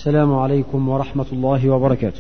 السلام عليكم ورحمة الله وبركاته.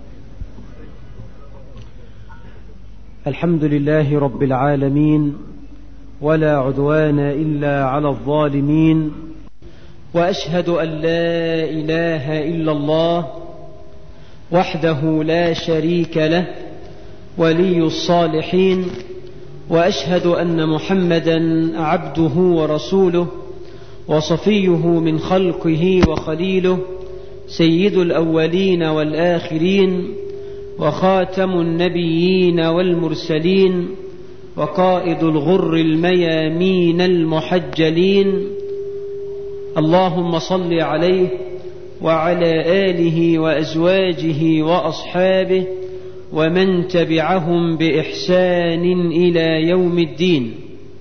الحمد لله رب العالمين ولا عدوان إلا على الظالمين وأشهد أن لا إله إلا الله وحده لا شريك له ولي الصالحين وأشهد أن محمدا عبده ورسوله وصفيه من خلقه وخليله سيد الأولين والآخرين وخاتم النبيين والمرسلين وقائد الغر الميامين المحجلين اللهم صل عليه وعلى آله وأزواجه وأصحابه ومن تبعهم بإحسان إلى يوم الدين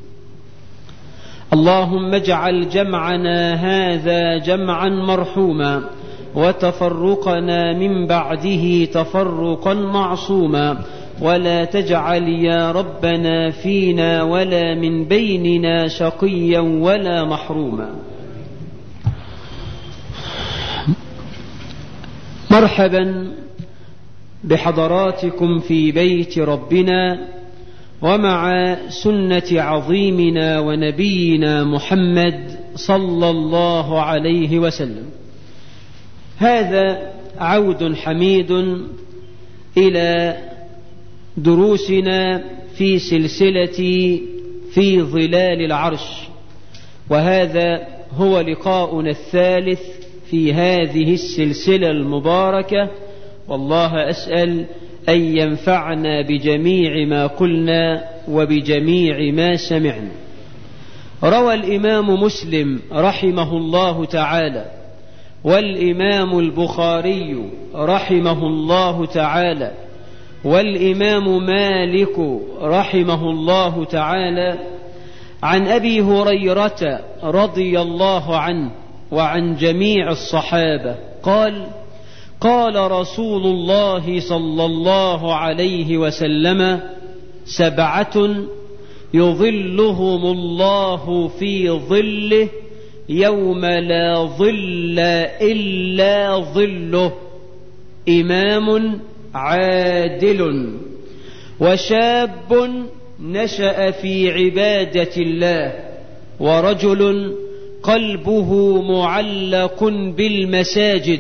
اللهم اجعل جمعنا هذا جمعا مرحوما وتفرقنا من بعده تفرقا معصوما ولا تجعل يا ربنا فينا ولا من بيننا شقيا ولا محروما مرحبا بحضراتكم في بيت ربنا ومع سنة عظيمنا ونبينا محمد صلى الله عليه وسلم هذا عود حميد إلى دروسنا في سلسلة في ظلال العرش وهذا هو لقاؤنا الثالث في هذه السلسلة المباركة والله أسأل أن ينفعنا بجميع ما قلنا وبجميع ما سمعنا روى الإمام مسلم رحمه الله تعالى والإمام البخاري رحمه الله تعالى والإمام مالك رحمه الله تعالى عن أبي هريرة رضي الله عنه وعن جميع الصحابة قال قال رسول الله صلى الله عليه وسلم سبعة يظلهم الله في ظله يوم لا ظل إلا ظله إمام عادل وشاب نشأ في عبادة الله ورجل قلبه معلق بالمساجد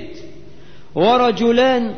ورجلان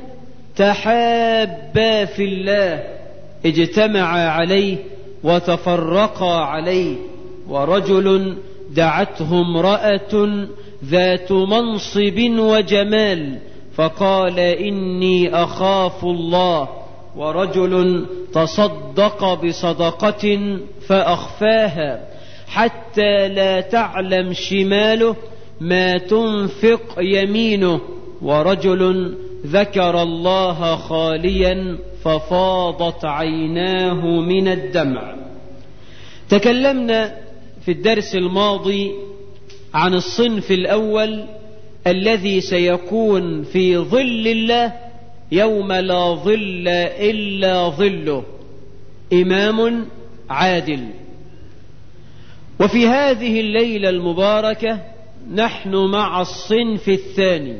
تحابا في الله اجتمعا عليه وتفرقا عليه ورجل دعته امرأة ذات منصب وجمال فقال إني أخاف الله ورجل تصدق بصدقة فأخفاها حتى لا تعلم شماله ما تنفق يمينه ورجل ذكر الله خاليا ففاضت عيناه من الدمع تكلمنا في الدرس الماضي عن الصنف الاول الذي سيكون في ظل الله يوم لا ظل الا ظله امام عادل وفي هذه الليله المباركه نحن مع الصنف الثاني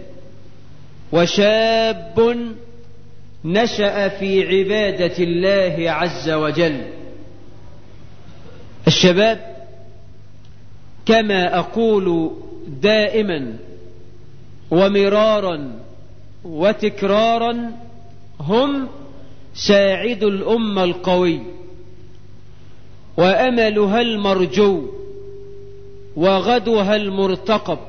وشاب نشا في عباده الله عز وجل الشباب كما اقول دائما ومرارا وتكرارا هم ساعد الامه القوي واملها المرجو وغدها المرتقب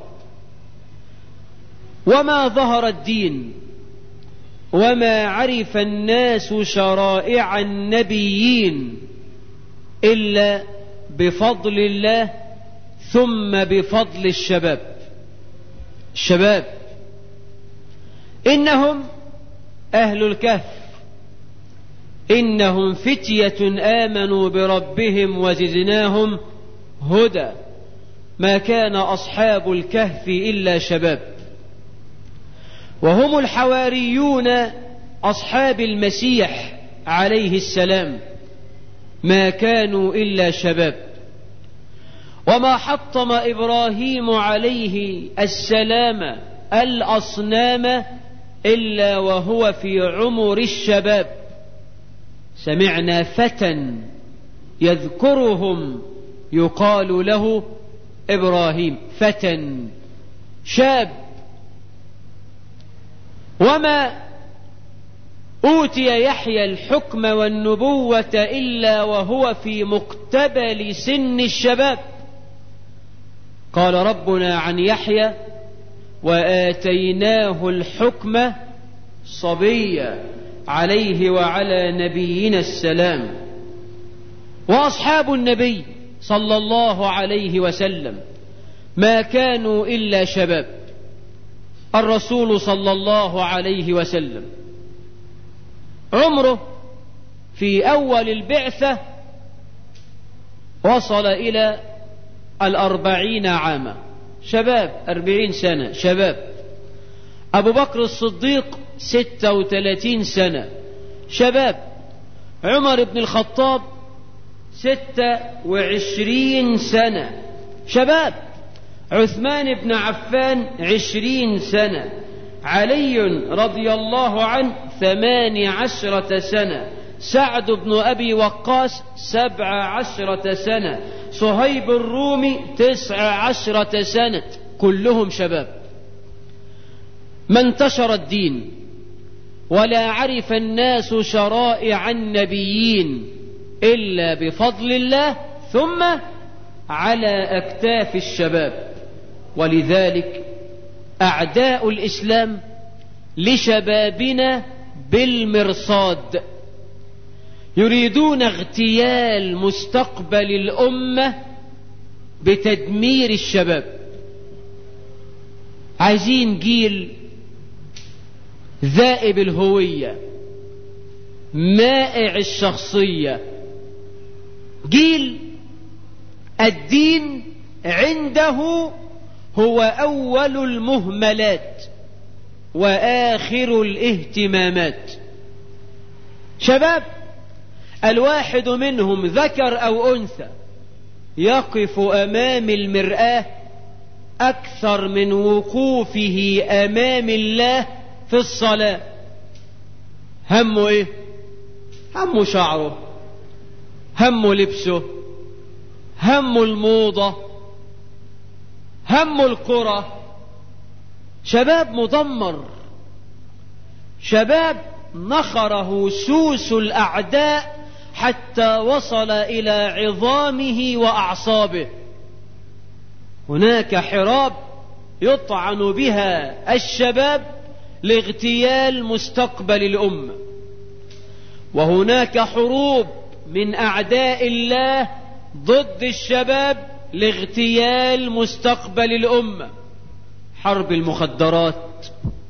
وما ظهر الدين وما عرف الناس شرائع النبيين الا بفضل الله ثم بفضل الشباب الشباب انهم اهل الكهف انهم فتيه امنوا بربهم وزدناهم هدى ما كان اصحاب الكهف الا شباب وهم الحواريون اصحاب المسيح عليه السلام ما كانوا الا شباب وما حطم ابراهيم عليه السلام الأصنام إلا وهو في عمر الشباب سمعنا فتى يذكرهم يقال له إبراهيم فتى شاب وما أوتي يحيى الحكم والنبوة إلا وهو في مقتبل سن الشباب قال ربنا عن يحيى وآتيناه الحكم صبيا عليه وعلى نبينا السلام وأصحاب النبي صلى الله عليه وسلم ما كانوا إلا شباب الرسول صلى الله عليه وسلم عمره في أول البعثة وصل إلى الأربعين عاما شباب أربعين سنة شباب أبو بكر الصديق ستة وثلاثين سنة شباب عمر بن الخطاب ستة وعشرين سنة شباب عثمان بن عفان عشرين سنة علي رضي الله عنه ثمان عشرة سنة سعد بن أبي وقاص سبع عشرة سنة صهيب الرومي تسع عشرة سنة كلهم شباب ما انتشر الدين ولا عرف الناس شرائع النبيين إلا بفضل الله ثم على أكتاف الشباب ولذلك أعداء الإسلام لشبابنا بالمرصاد يريدون اغتيال مستقبل الأمة بتدمير الشباب عايزين جيل ذائب الهوية مائع الشخصية جيل الدين عنده هو أول المهملات وآخر الاهتمامات شباب الواحد منهم ذكر أو أنثى يقف أمام المرآة أكثر من وقوفه أمام الله في الصلاة همه إيه؟ همه شعره همه لبسه همه الموضة همه القرى شباب مدمر شباب نخره سوس الأعداء حتى وصل إلى عظامه وأعصابه هناك حراب يطعن بها الشباب لاغتيال مستقبل الأمة وهناك حروب من أعداء الله ضد الشباب لاغتيال مستقبل الأمة حرب المخدرات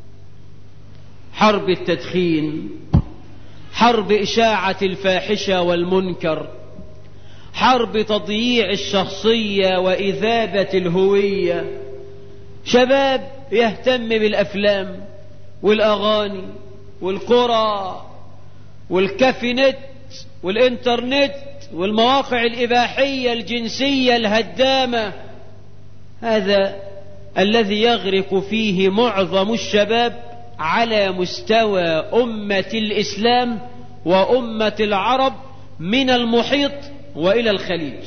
حرب التدخين حرب إشاعة الفاحشة والمنكر حرب تضييع الشخصية وإذابة الهوية شباب يهتم بالأفلام والأغاني والقرى والكافينت والإنترنت والمواقع الإباحية الجنسية الهدامة هذا الذي يغرق فيه معظم الشباب على مستوى أمة الإسلام وأمة العرب من المحيط وإلى الخليج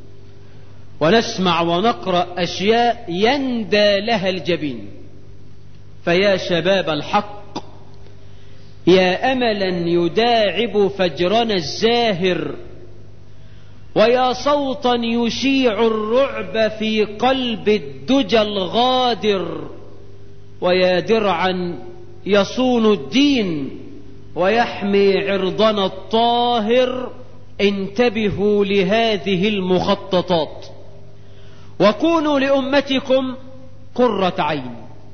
ونسمع ونقرأ أشياء يندى لها الجبين فيا شباب الحق يا أملا يداعب فجرنا الزاهر ويا صوتا يشيع الرعب في قلب الدجى الغادر ويا درعا يصون الدين ويحمي عرضنا الطاهر انتبهوا لهذه المخططات وكونوا لأمتكم قرة عين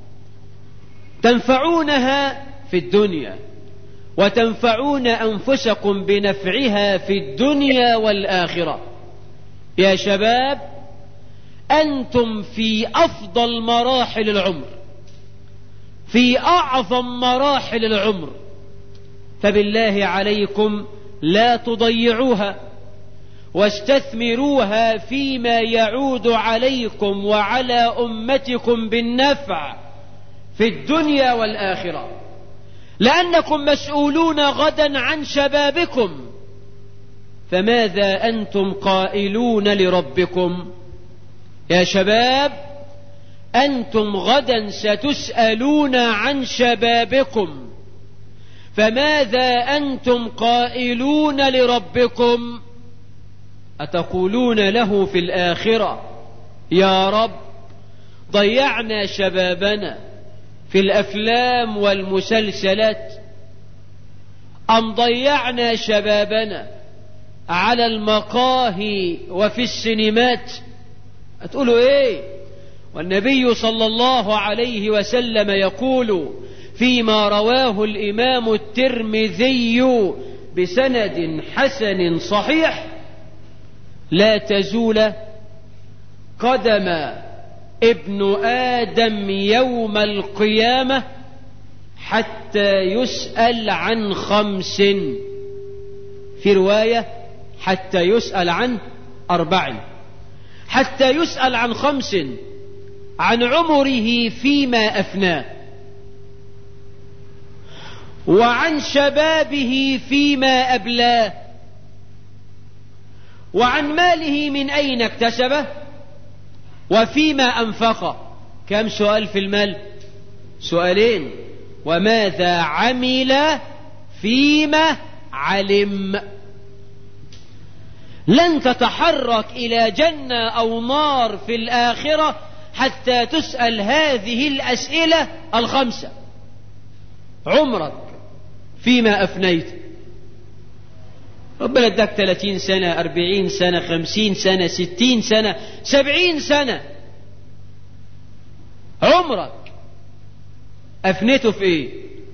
تنفعونها في الدنيا وتنفعون أنفسكم بنفعها في الدنيا والآخرة يا شباب أنتم في أفضل مراحل العمر في أعظم مراحل العمر فبالله عليكم لا تضيعوها واستثمروها فيما يعود عليكم وعلى أمتكم بالنفع في الدنيا والآخرة لأنكم مسؤولون غدا عن شبابكم فماذا أنتم قائلون لربكم يا شباب أنتم غدا ستسألون عن شبابكم فماذا أنتم قائلون لربكم أتقولون له في الآخرة يا رب ضيعنا شبابنا في الأفلام والمسلسلات أم ضيعنا شبابنا على المقاهي وفي السينمات هتقولوا ايه والنبي صلى الله عليه وسلم يقول فيما رواه الامام الترمذي بسند حسن صحيح لا تزول قدم ابن ادم يوم القيامه حتى يسال عن خمس في روايه حتى يسال عن اربع حتى يسال عن خمس عن عمره فيما افناه وعن شبابه فيما أبلاه وعن ماله من أين اكتسبه وفيما أنفقه كم سؤال في المال سؤالين وماذا عمل فيما علم لن تتحرك إلى جنة أو نار في الآخرة حتى تسأل هذه الأسئلة الخمسة عمرك فيما أفنيت ربنا اداك ثلاثين سنة أربعين سنة خمسين سنة ستين سنة سبعين سنة عمرك أفنيته في إيه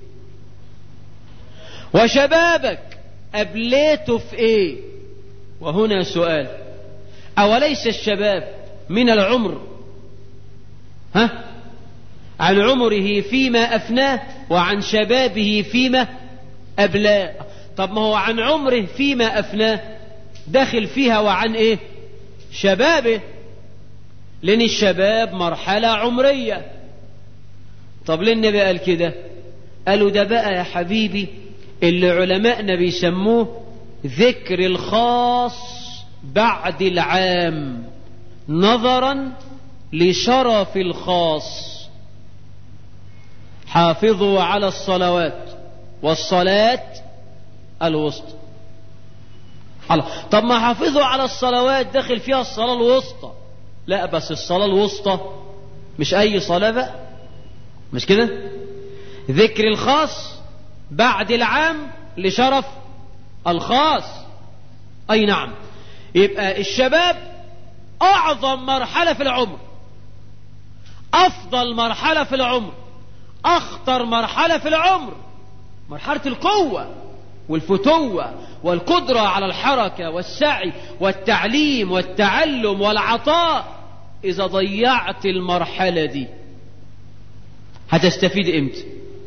وشبابك أبليته في إيه وهنا سؤال أوليس الشباب من العمر ها عن عمره فيما أفناه وعن شبابه فيما أبلاه طب ما هو عن عمره فيما أفناه داخل فيها وعن إيه شبابه لأن الشباب مرحلة عمرية طب ليه النبي قال كده قالوا ده بقى يا حبيبي اللي علماءنا بيسموه ذكر الخاص بعد العام نظرا لشرف الخاص حافظوا على الصلوات والصلاة الوسطى الله طب ما حافظوا على الصلوات داخل فيها الصلاة الوسطى لا بس الصلاة الوسطى مش أي صلاة بقى مش كده ذكر الخاص بعد العام لشرف الخاص أي نعم يبقى الشباب أعظم مرحلة في العمر أفضل مرحلة في العمر أخطر مرحلة في العمر مرحلة القوة والفتوة والقدرة على الحركة والسعي والتعليم والتعلم والعطاء إذا ضيعت المرحلة دي هتستفيد امتى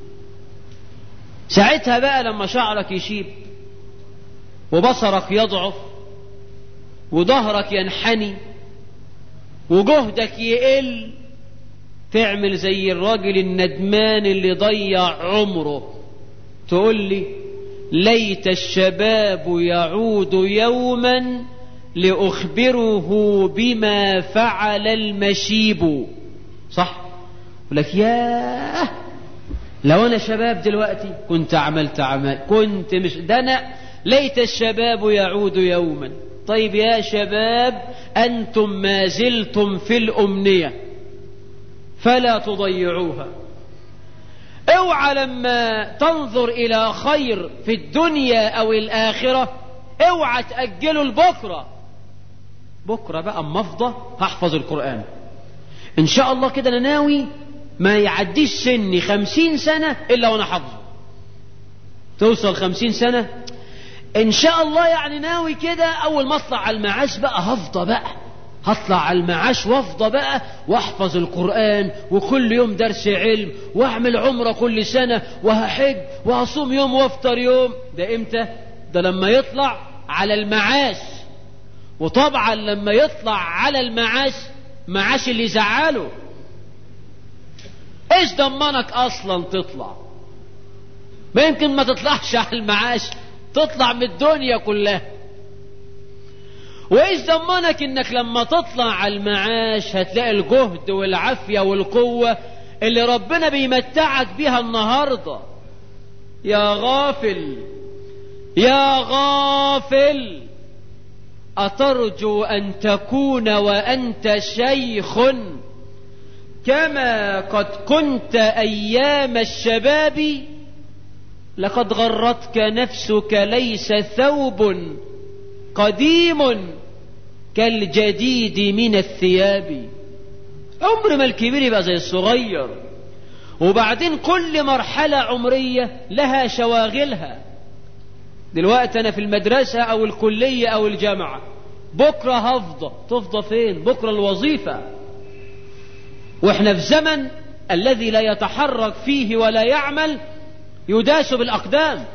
ساعتها بقى لما شعرك يشيب وبصرك يضعف وظهرك ينحني وجهدك يقل تعمل زي الراجل الندمان اللي ضيع عمره تقول لي ليت الشباب يعود يوما لأخبره بما فعل المشيب صح يقول لك ياه لو أنا شباب دلوقتي كنت عملت عمل كنت مش ده أنا ليت الشباب يعود يوما طيب يا شباب أنتم ما زلتم في الأمنية فلا تضيعوها اوعى لما تنظر الى خير في الدنيا او الاخرة اوعى تأجله لبكرة بكرة بقى اما افضى هحفظ القرآن ان شاء الله كده انا ناوي ما يعديش سني خمسين سنة الا وانا حافظه توصل خمسين سنة ان شاء الله يعني ناوي كده اول ما اطلع على المعاش بقى هفضى بقى هطلع على المعاش وافضى بقى واحفظ القرآن وكل يوم درس علم واعمل عمرة كل سنة وهحج وهصوم يوم وافطر يوم ده امتى ده لما يطلع على المعاش وطبعا لما يطلع على المعاش معاش اللي زعله ايش ضمنك اصلا تطلع ما يمكن ما تطلعش على المعاش تطلع من الدنيا كلها وايش ضمنك انك لما تطلع على المعاش هتلاقي الجهد والعافية والقوة اللي ربنا بيمتعك بيها النهاردة يا غافل يا غافل أترجو أن تكون وأنت شيخ كما قد كنت أيام الشباب لقد غرتك نفسك ليس ثوب قديم كالجديد من الثياب عمر ما الكبير يبقى زي الصغير وبعدين كل مرحلة عمرية لها شواغلها دلوقتي أنا في المدرسة أو الكلية أو الجامعة بكرة هفضى تفضى فين بكرة الوظيفة واحنا في زمن الذي لا يتحرك فيه ولا يعمل يداس بالأقدام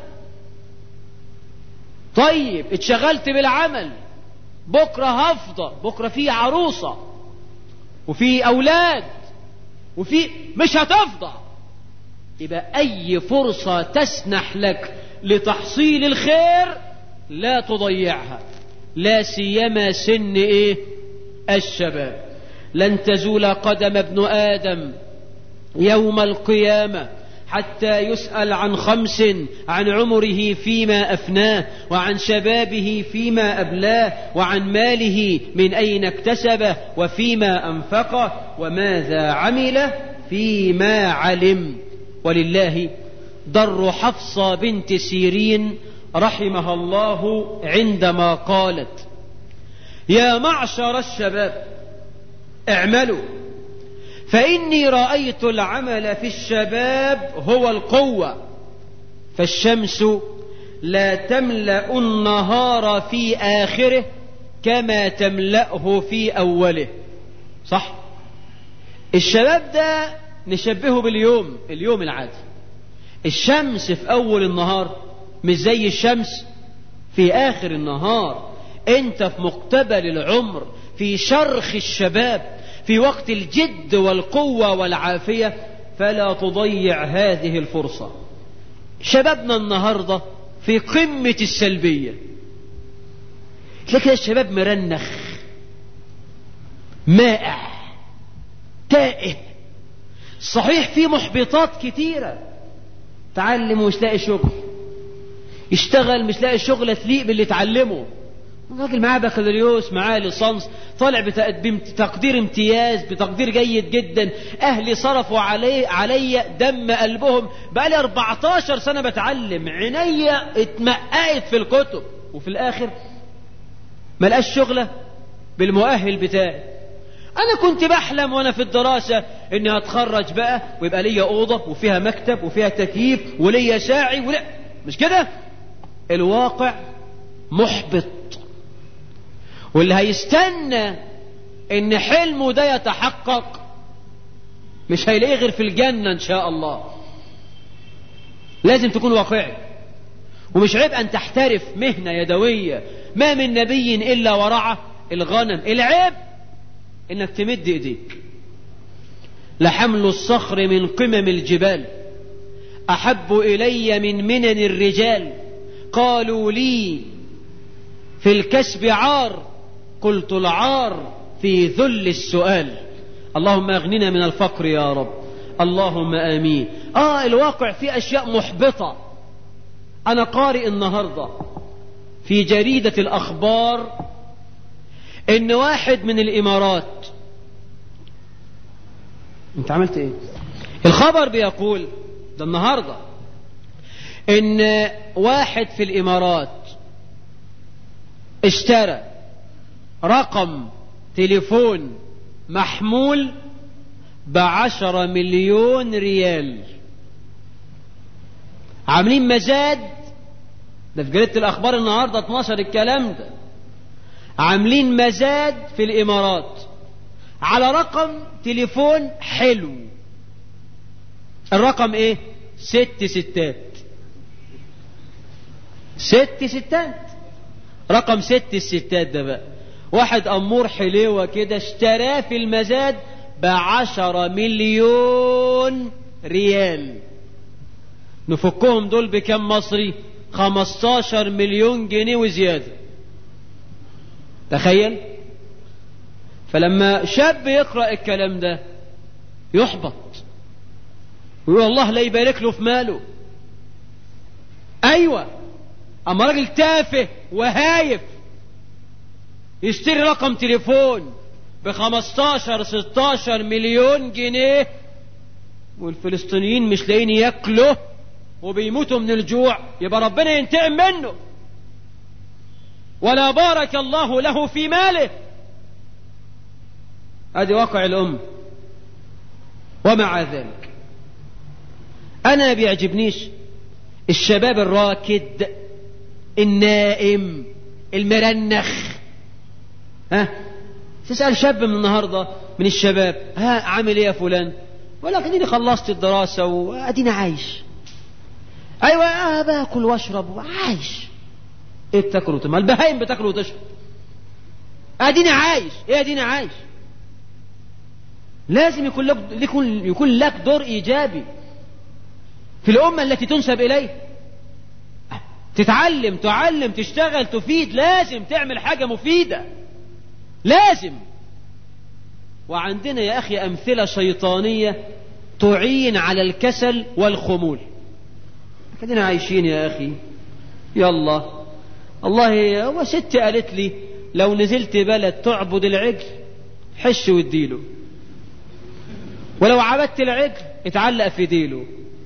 طيب اتشغلت بالعمل بكرة هفضى بكرة في عروسة وفي أولاد وفي مش هتفضى يبقى أي فرصة تسنح لك لتحصيل الخير لا تضيعها لا سيما سن ايه الشباب لن تزول قدم ابن آدم يوم القيامة حتى يسأل عن خمس عن عمره فيما أفناه وعن شبابه فيما أبلاه وعن ماله من أين اكتسبه وفيما أنفقه وماذا عمل فيما علم ولله در حفصة بنت سيرين رحمها الله عندما قالت يا معشر الشباب اعملوا فإني رأيت العمل في الشباب هو القوة فالشمس لا تملأ النهار في آخره كما تملأه في أوله صح الشباب ده نشبهه باليوم اليوم العادي الشمس في أول النهار مش زي الشمس في آخر النهار أنت في مقتبل العمر في شرخ الشباب في وقت الجد والقوة والعافية فلا تضيع هذه الفرصة شبابنا النهاردة في قمة السلبية تلاقي الشباب مرنخ مائع تائه صحيح في محبطات كتيرة تعلم ومش لاقي شغل يشتغل مش لاقي شغل تليق باللي اتعلمه الراجل معاه بكالوريوس معاه ليسانس طالع بتقدير امتياز بتقدير جيد جدا اهلي صرفوا علي علي دم قلبهم بقالي 14 سنه بتعلم عينيا اتمققت في الكتب وفي الاخر ما لقاش شغله بالمؤهل بتاعي انا كنت بحلم وانا في الدراسه اني هتخرج بقى ويبقى ليا اوضه وفيها مكتب وفيها تكييف وليا ساعي ولا مش كده الواقع محبط واللي هيستنى ان حلمه ده يتحقق مش هيلاقيه غير في الجنة ان شاء الله لازم تكون واقعي ومش عيب ان تحترف مهنة يدوية ما من نبي الا ورعى الغنم العيب انك تمد ايديك لحمل الصخر من قمم الجبال احب الي من منن الرجال قالوا لي في الكسب عار قلت العار في ذل السؤال اللهم اغننا من الفقر يا رب اللهم امين اه الواقع فيه اشياء محبطه انا قارئ النهارده في جريده الاخبار ان واحد من الامارات انت عملت ايه الخبر بيقول ده النهارده ان واحد في الامارات اشترى رقم تليفون محمول بعشرة مليون ريال عاملين مزاد ده في جريدة الأخبار النهاردة 12 الكلام ده عاملين مزاد في الإمارات على رقم تليفون حلو الرقم ايه ست ستات ست ستات رقم ست الستات ده بقى واحد أمور حليوة كده اشتراه في المزاد بعشرة مليون ريال نفكهم دول بكم مصري خمستاشر مليون جنيه وزيادة تخيل فلما شاب يقرأ الكلام ده يحبط ويقول الله لا يبارك له في ماله ايوه اما راجل تافه وهايف يشتري رقم تليفون بخمستاشر ستاشر مليون جنيه والفلسطينيين مش لاقيين ياكلوا وبيموتوا من الجوع يبقى ربنا ينتقم منه ولا بارك الله له في ماله ادي واقع الام ومع ذلك انا بيعجبنيش الشباب الراكد النائم المرنخ ها تسأل شاب من النهاردة من الشباب ها عامل ايه يا فلان ولا اديني خلصت الدراسة واديني عايش ايوه آه باكل واشرب وعايش ايه بتاكل وتشرب ما البهايم بتاكل وتشرب اديني عايش ايه اديني عايش لازم يكون لك يكون يكون لك دور ايجابي في الامه التي تنسب اليه تتعلم تعلم تشتغل تفيد لازم تعمل حاجه مفيده لازم وعندنا يا اخي امثله شيطانيه تعين على الكسل والخمول كدنا عايشين يا اخي يلا الله هو ست قالت لي لو نزلت بلد تعبد العجل حش واديله ولو عبدت العجل اتعلق في ديله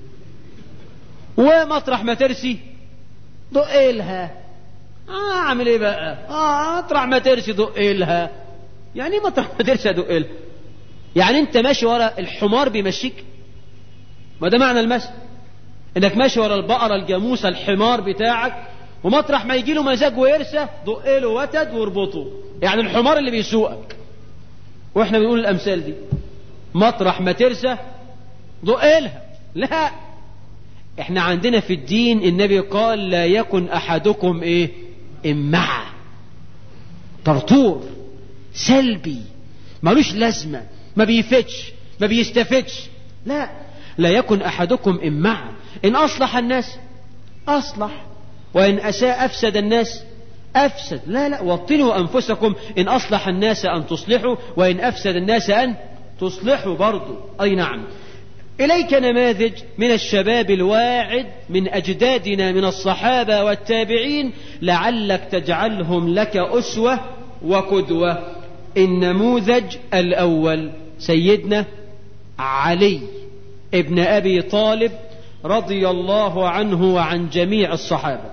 ومطرح ما ترسي دق لها اه اعمل ايه بقى اه مطرح ما ترسي دق لها يعني ايه مطرح ما ترسي ادق لها يعني انت ماشي ورا الحمار بيمشيك ما ده معنى المشي انك ماشي ورا البقره الجاموسه الحمار بتاعك ومطرح ما يجي له مزاج ويرسى دق له وتد واربطه يعني الحمار اللي بيسوقك واحنا بنقول الامثال دي مطرح ما ترسى دق لها لا احنا عندنا في الدين النبي قال لا يكن احدكم ايه امعة طرطور سلبي ملوش لازمة ما بيفتش ما بيستفدش لا لا يكن احدكم امعة ان اصلح الناس اصلح وان اساء افسد الناس افسد لا لا وطنوا انفسكم ان اصلح الناس ان تصلحوا وان افسد الناس ان تصلحوا برضو اي نعم إليك نماذج من الشباب الواعد من أجدادنا من الصحابة والتابعين لعلك تجعلهم لك أسوة وقدوة النموذج الأول سيدنا علي ابن أبي طالب رضي الله عنه وعن جميع الصحابة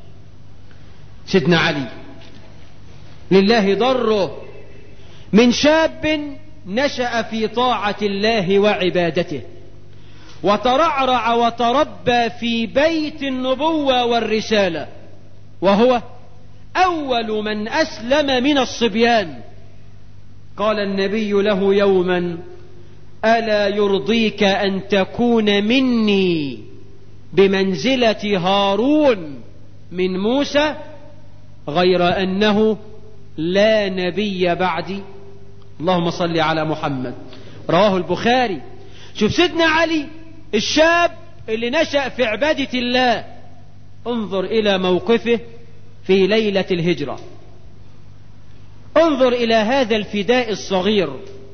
سيدنا علي لله ضره من شاب نشأ في طاعة الله وعبادته وترعرع وتربى في بيت النبوة والرسالة وهو أول من أسلم من الصبيان قال النبي له يوما ألا يرضيك أن تكون مني بمنزلة هارون من موسى غير أنه لا نبي بعدي اللهم صل على محمد رواه البخاري شوف سيدنا علي الشاب اللي نشأ في عبادة الله انظر إلى موقفه في ليلة الهجرة انظر إلى هذا الفداء الصغير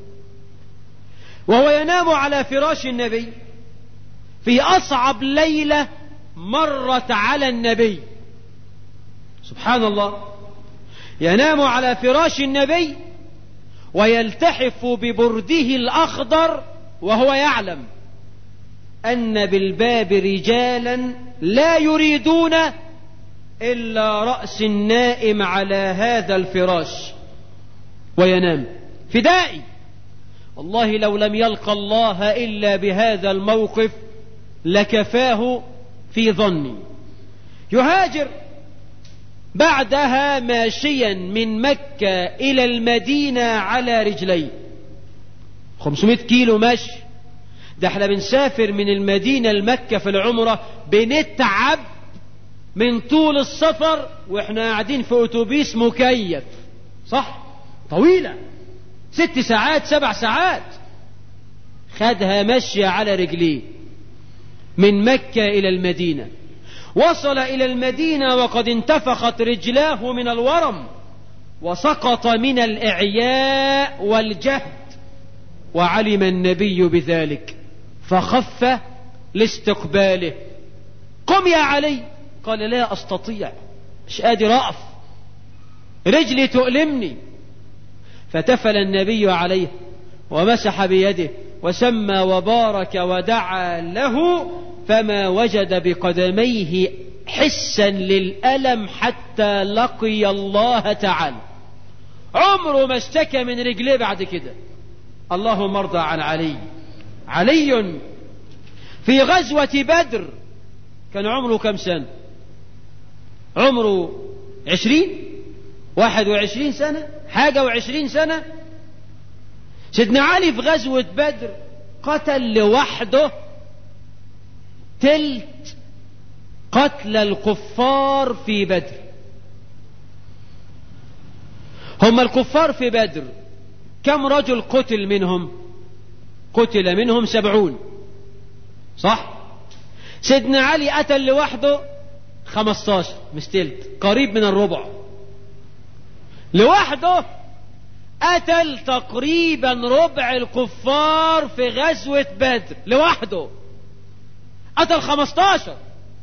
وهو ينام على فراش النبي في أصعب ليلة مرت على النبي سبحان الله ينام على فراش النبي ويلتحف ببرده الأخضر وهو يعلم أن بالباب رجالا لا يريدون إلا رأس النائم على هذا الفراش وينام فدائي والله لو لم يلقى الله إلا بهذا الموقف لكفاه في ظني يهاجر بعدها ماشيا من مكة إلى المدينة على رجليه 500 كيلو مشي ده احنا بنسافر من المدينة لمكة في العمرة بنتعب من طول السفر واحنا قاعدين في اتوبيس مكيف صح طويلة ست ساعات سبع ساعات خدها مشي على رجليه من مكة إلى المدينة وصل إلى المدينة وقد انتفخت رجلاه من الورم وسقط من الإعياء والجهد وعلم النبي بذلك فخف لاستقباله قم يا علي قال لا أستطيع مش قادر أقف رجلي تؤلمني فتفل النبي عليه ومسح بيده وسمى وبارك ودعا له فما وجد بقدميه حسا للألم حتى لقي الله تعالى عمره ما اشتكى من رجليه بعد كده اللهم ارضى عن علي علي في غزوة بدر كان عمره كم سنة عمره عشرين واحد وعشرين سنة حاجة وعشرين سنة سيدنا علي في غزوة بدر قتل لوحده تلت قتل الكفار في بدر هم الكفار في بدر كم رجل قتل منهم قتل منهم سبعون صح سيدنا علي قتل لوحده خمستاشر مستلت قريب من الربع لوحده قتل تقريبا ربع الكفار في غزوة بدر لوحده قتل خمستاشر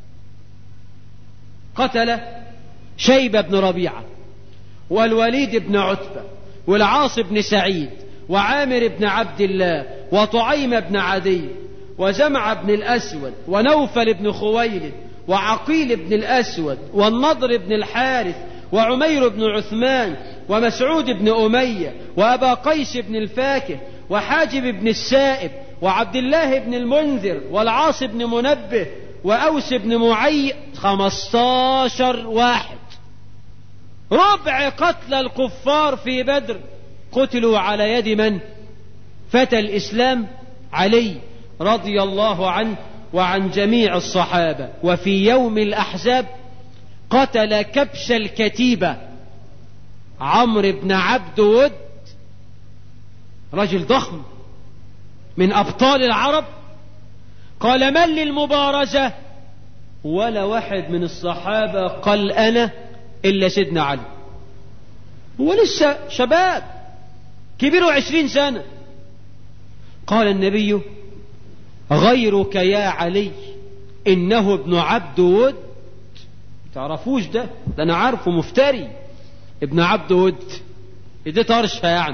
قتل شيبة بن ربيعة والوليد بن عتبة والعاص بن سعيد وعامر بن عبد الله وطعيم بن عدي وجمع بن الأسود ونوفل بن خويلد وعقيل بن الأسود والنضر بن الحارث وعمير بن عثمان ومسعود بن أمية وأبا قيس بن الفاكه وحاجب بن السائب وعبد الله بن المنذر والعاص بن منبه وأوس بن معي خمستاشر واحد ربع قتل الكفار في بدر قتلوا على يد من فتى الإسلام علي رضي الله عنه وعن جميع الصحابة وفي يوم الأحزاب قتل كبش الكتيبة عمرو بن عبد ود رجل ضخم من أبطال العرب قال من للمبارزة ولا واحد من الصحابة قال أنا إلا سيدنا علي هو لسه شباب كبير عشرين سنة قال النبي غيرك يا علي إنه ابن عبد ود تعرفوش ده ده أنا عارفه مفتري ابن عبد ود دي طرشها يعني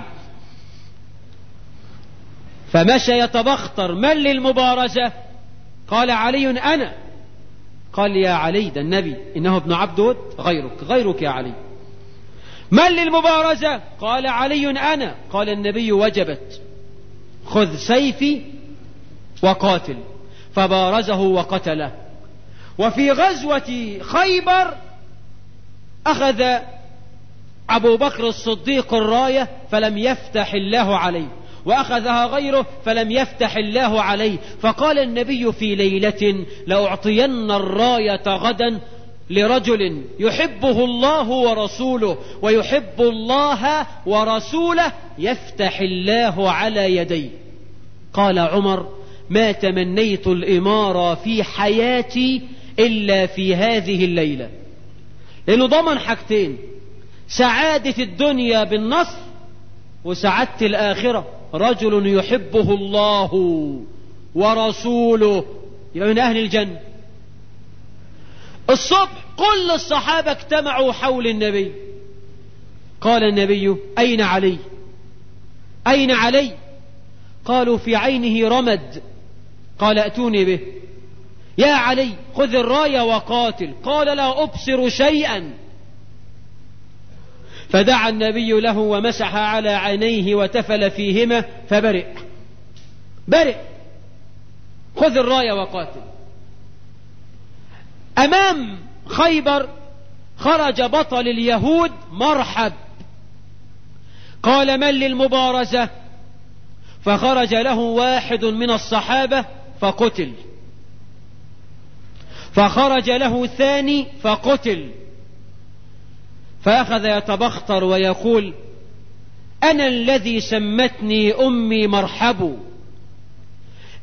فمشى يتبختر من للمبارزة قال علي أنا قال يا علي ده النبي إنه ابن عبد ود غيرك غيرك يا علي من للمبارزة قال علي أنا قال النبي وجبت خذ سيفي وقاتل فبارزه وقتله وفي غزوة خيبر أخذ أبو بكر الصديق الراية فلم يفتح الله عليه وأخذها غيره فلم يفتح الله عليه فقال النبي في ليلة لأعطين الراية غدا لرجل يحبه الله ورسوله ويحب الله ورسوله يفتح الله على يديه قال عمر ما تمنيت الإمارة في حياتي إلا في هذه الليلة لأنه ضمن حاجتين سعادة الدنيا بالنصر وسعادة الآخرة رجل يحبه الله ورسوله يبقى من أهل الجنة الصبح كل الصحابة اجتمعوا حول النبي قال النبي أين علي أين علي قالوا في عينه رمد قال ائتوني به يا علي خذ الراية وقاتل قال لا أبصر شيئا فدعا النبي له ومسح على عينيه وتفل فيهما فبرئ برئ خذ الراية وقاتل أمام خيبر خرج بطل اليهود مرحب قال من للمبارزة فخرج له واحد من الصحابة فقتل فخرج له ثاني فقتل فأخذ يتبختر ويقول أنا الذي سمتني أمي مرحب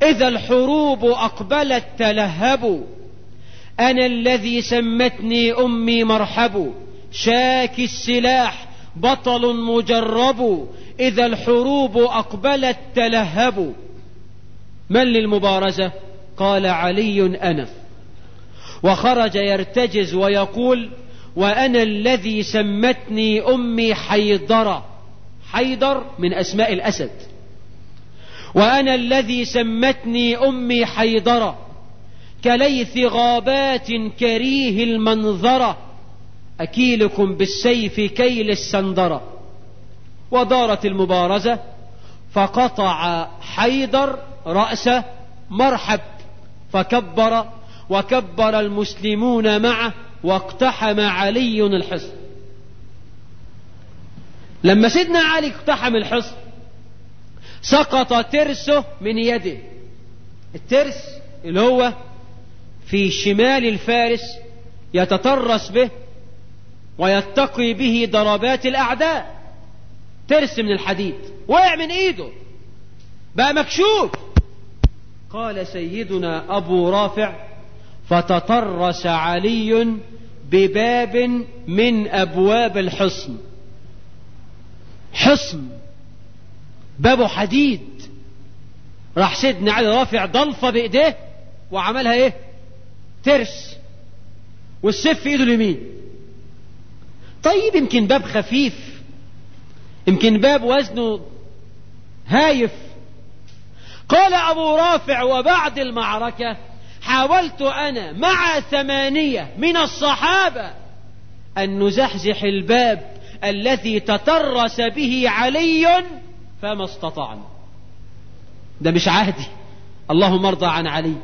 إذا الحروب أقبلت تلهبوا أنا الذي سمتني أمي مرحب شاكي السلاح بطل مجرب إذا الحروب أقبلت تلهبوا من للمبارزة قال علي أنا وخرج يرتجز ويقول وأنا الذي سمتني أمي حيدرة حيدر من أسماء الأسد وأنا الذي سمتني أمي حيدرة كليث غابات كريه المنظرة أكيلكم بالسيف كيل السندرة ودارت المبارزة فقطع حيدر رأس مرحب فكبر وكبر المسلمون معه واقتحم علي الحصن لما سيدنا علي اقتحم الحصن سقط ترسه من يده الترس اللي هو في شمال الفارس يتطرس به ويتقي به ضربات الأعداء ترس من الحديد وقع من ايده بقى مكشوف قال سيدنا أبو رافع فتطرس علي بباب من أبواب الحصن حصن بابه حديد راح سيدنا علي رافع ضلفة بإيديه وعملها إيه ترس والسيف في إيده اليمين طيب يمكن باب خفيف يمكن باب وزنه هايف قال أبو رافع وبعد المعركة حاولت أنا مع ثمانية من الصحابة أن نزحزح الباب الذي تترس به علي فما استطعنا ده مش عادي اللهم ارضى عن علي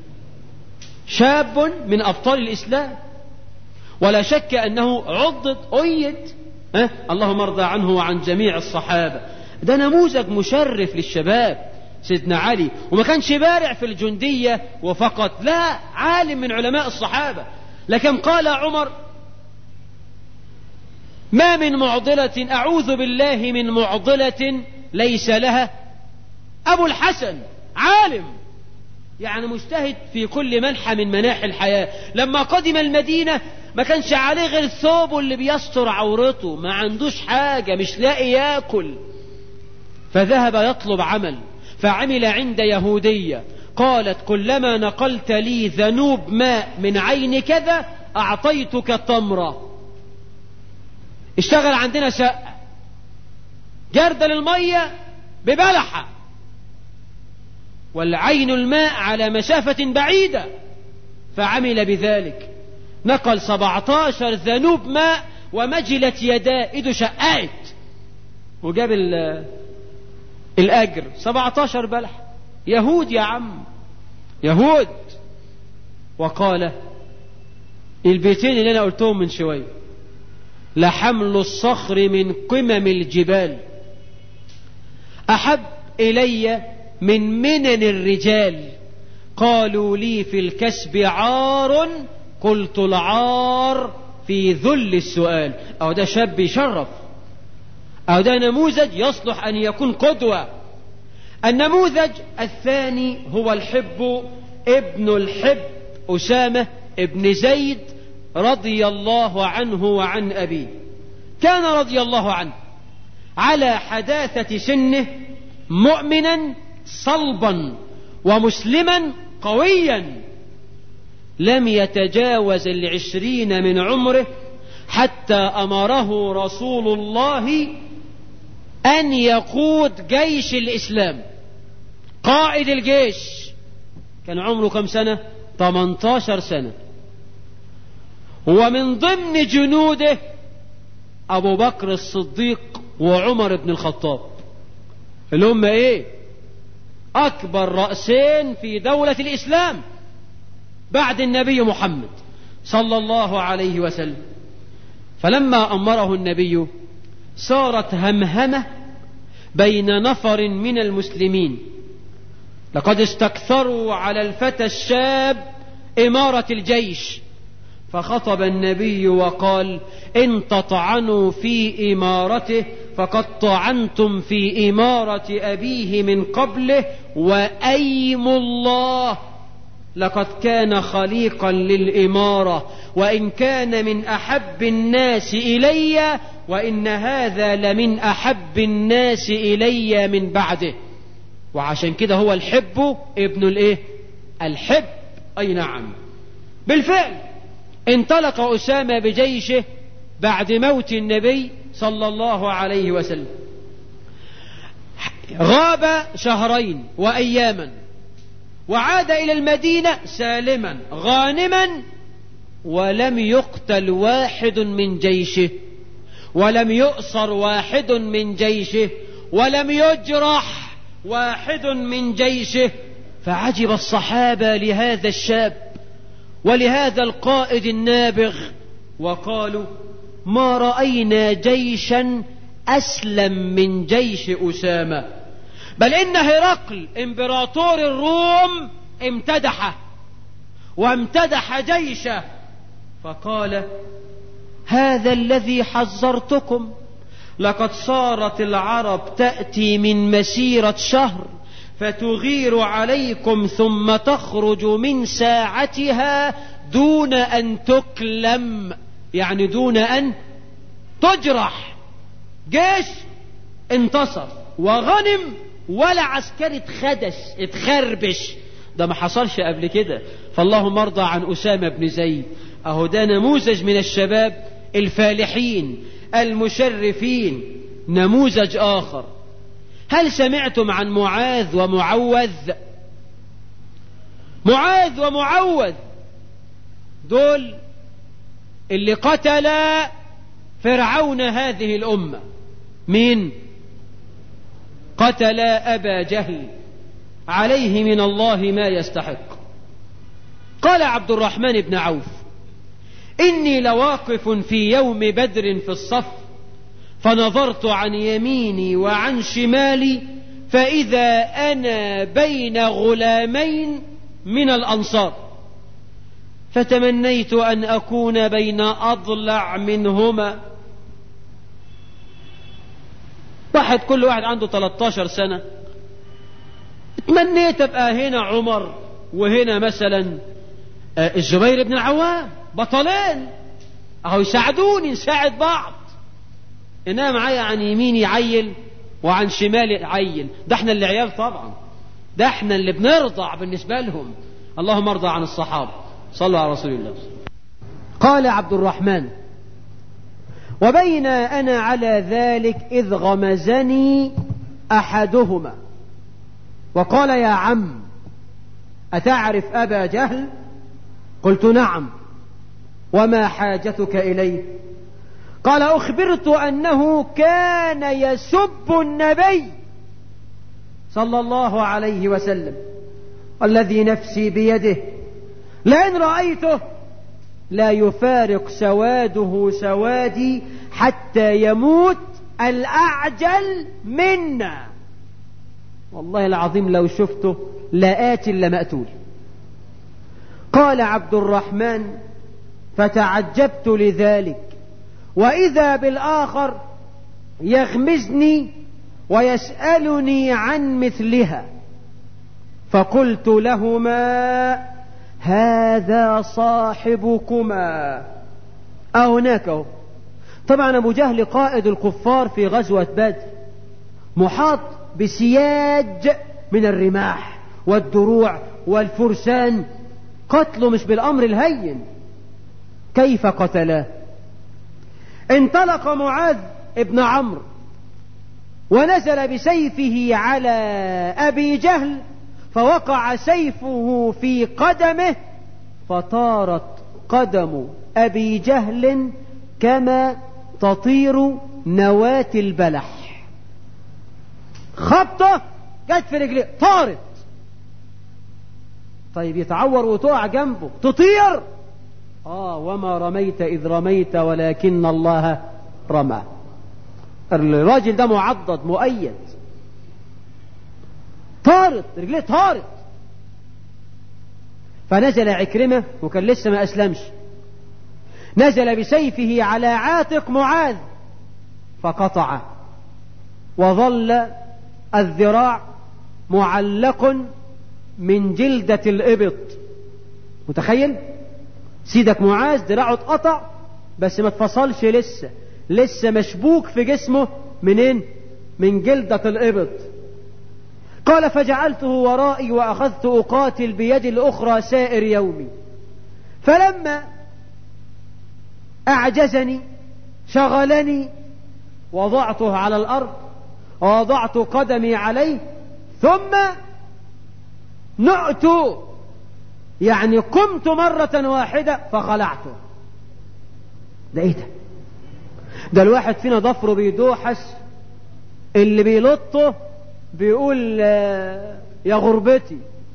شاب من أبطال الإسلام ولا شك أنه عضد أيد أه؟ اللهم ارضى عنه وعن جميع الصحابة ده نموذج مشرف للشباب سيدنا علي وما كانش بارع في الجندية وفقط لا عالم من علماء الصحابة لكن قال عمر ما من معضلة أعوذ بالله من معضلة ليس لها أبو الحسن عالم يعني مجتهد في كل منحى من مناحي الحياة لما قدم المدينة ما كانش عليه غير ثوبه اللي بيستر عورته ما عندوش حاجة مش لاقي ياكل فذهب يطلب عمل فعمل عند يهودية قالت كلما نقلت لي ذنوب ماء من عين كذا أعطيتك تمرة اشتغل عندنا شقة جردل المية ببلحة والعين الماء على مسافة بعيدة فعمل بذلك نقل 17 ذنوب ماء ومجلت يداه ايده شقات وجاب الأجر 17 بلح يهود يا عم يهود وقال البيتين اللي أنا قلتهم من شوية لحمل الصخر من قمم الجبال أحب إلي من منن الرجال قالوا لي في الكسب عار قلت العار في ذل السؤال أو ده شاب يشرف أو ده نموذج يصلح أن يكون قدوة النموذج الثاني هو الحب ابن الحب أسامة ابن زيد رضي الله عنه وعن أبيه كان رضي الله عنه على حداثة سنه مؤمنا صلبا ومسلما قويا لم يتجاوز العشرين من عمره حتى أمره رسول الله أن يقود جيش الإسلام قائد الجيش كان عمره كم سنة 18 سنة ومن ضمن جنوده أبو بكر الصديق وعمر بن الخطاب اللي هم إيه أكبر رأسين في دولة الإسلام بعد النبي محمد صلى الله عليه وسلم فلما أمره النبي صارت همهمة بين نفر من المسلمين لقد استكثروا على الفتى الشاب إمارة الجيش فخطب النبي وقال إن تطعنوا في إمارته فقد طعنتم في إمارة أبيه من قبله وأيم الله لقد كان خليقا للإمارة وإن كان من أحب الناس إلي وإن هذا لمن أحب الناس إلي من بعده وعشان كده هو الحب ابن الايه الحب أي نعم بالفعل انطلق أسامة بجيشه بعد موت النبي صلى الله عليه وسلم غاب شهرين وأياما وعاد إلى المدينة سالما غانما ولم يقتل واحد من جيشه ولم يؤصر واحد من جيشه ولم يجرح واحد من جيشه فعجب الصحابة لهذا الشاب ولهذا القائد النابغ وقالوا ما رأينا جيشا أسلم من جيش أسامة بل إن هرقل إمبراطور الروم امتدحه وامتدح جيشه فقال هذا الذي حذرتكم لقد صارت العرب تأتي من مسيرة شهر فتغير عليكم ثم تخرج من ساعتها دون أن تكلم يعني دون أن تجرح جيش انتصر وغنم ولا عسكري اتخدش اتخربش ده ما حصلش قبل كده فاللهم ارضى عن أسامة بن زيد أهو ده نموذج من الشباب الفالحين المشرفين نموذج آخر هل سمعتم عن معاذ ومعوذ معاذ ومعوذ دول اللي قتل فرعون هذه الأمة مين قتل أبا جهل عليه من الله ما يستحق قال عبد الرحمن بن عوف إني لواقف في يوم بدر في الصف فنظرت عن يميني وعن شمالي فإذا أنا بين غلامين من الأنصار فتمنيت أن أكون بين أضلع منهما واحد كل واحد عنده 13 سنة تمنيت أبقى هنا عمر وهنا مثلا الزبير بن العوام بطلين اهو يساعدوني نساعد بعض انما معايا عن يميني عيل وعن شمالي عيل ده احنا اللي عيال طبعا ده احنا اللي بنرضع بالنسبة لهم اللهم ارضى عن الصحابة صلوا على رسول الله قال عبد الرحمن وبين أنا على ذلك إذ غمزني أحدهما وقال يا عم أتعرف أبا جهل قلت نعم وما حاجتك إليه قال أخبرت أنه كان يسب النبي صلى الله عليه وسلم والذي نفسي بيده لئن رأيته لا يفارق سواده سوادي حتى يموت الأعجل منا والله العظيم لو شفته لآتي لمأتول قال عبد الرحمن فتعجبت لذلك وإذا بالآخر يغمزني ويسألني عن مثلها فقلت لهما هذا صاحبكما أهناك أهو طبعا أبو جهل قائد الكفار في غزوة بدر محاط بسياج من الرماح والدروع والفرسان قتله مش بالأمر الهين كيف قتلاه انطلق معاذ ابن عمرو ونزل بسيفه على أبي جهل فوقع سيفه في قدمه فطارت قدم أبي جهل كما تطير نواة البلح خبطة جت في رجليه طارت طيب يتعور وتقع جنبه تطير آه وما رميت إذ رميت ولكن الله رمى الراجل ده معضد مؤيد طارت رجليه طارت فنزل عكرمة وكان لسه ما أسلمش نزل بسيفه على عاتق معاذ فقطعه وظل الذراع معلق من جلدة الإبط متخيل سيدك معاذ دراعه اتقطع بس ما اتفصلش لسه لسه مشبوك في جسمه منين من جلدة الإبط قال فجعلته ورائي وأخذت أقاتل بيدي الأخرى سائر يومي فلما أعجزني شغلني وضعته على الأرض ووضعت قدمي عليه ثم نعت يعني قمت مرة واحدة فخلعته ده ايه ده ده الواحد فينا ضفره بيدوحس اللي بيلطه بيقول يا غربتي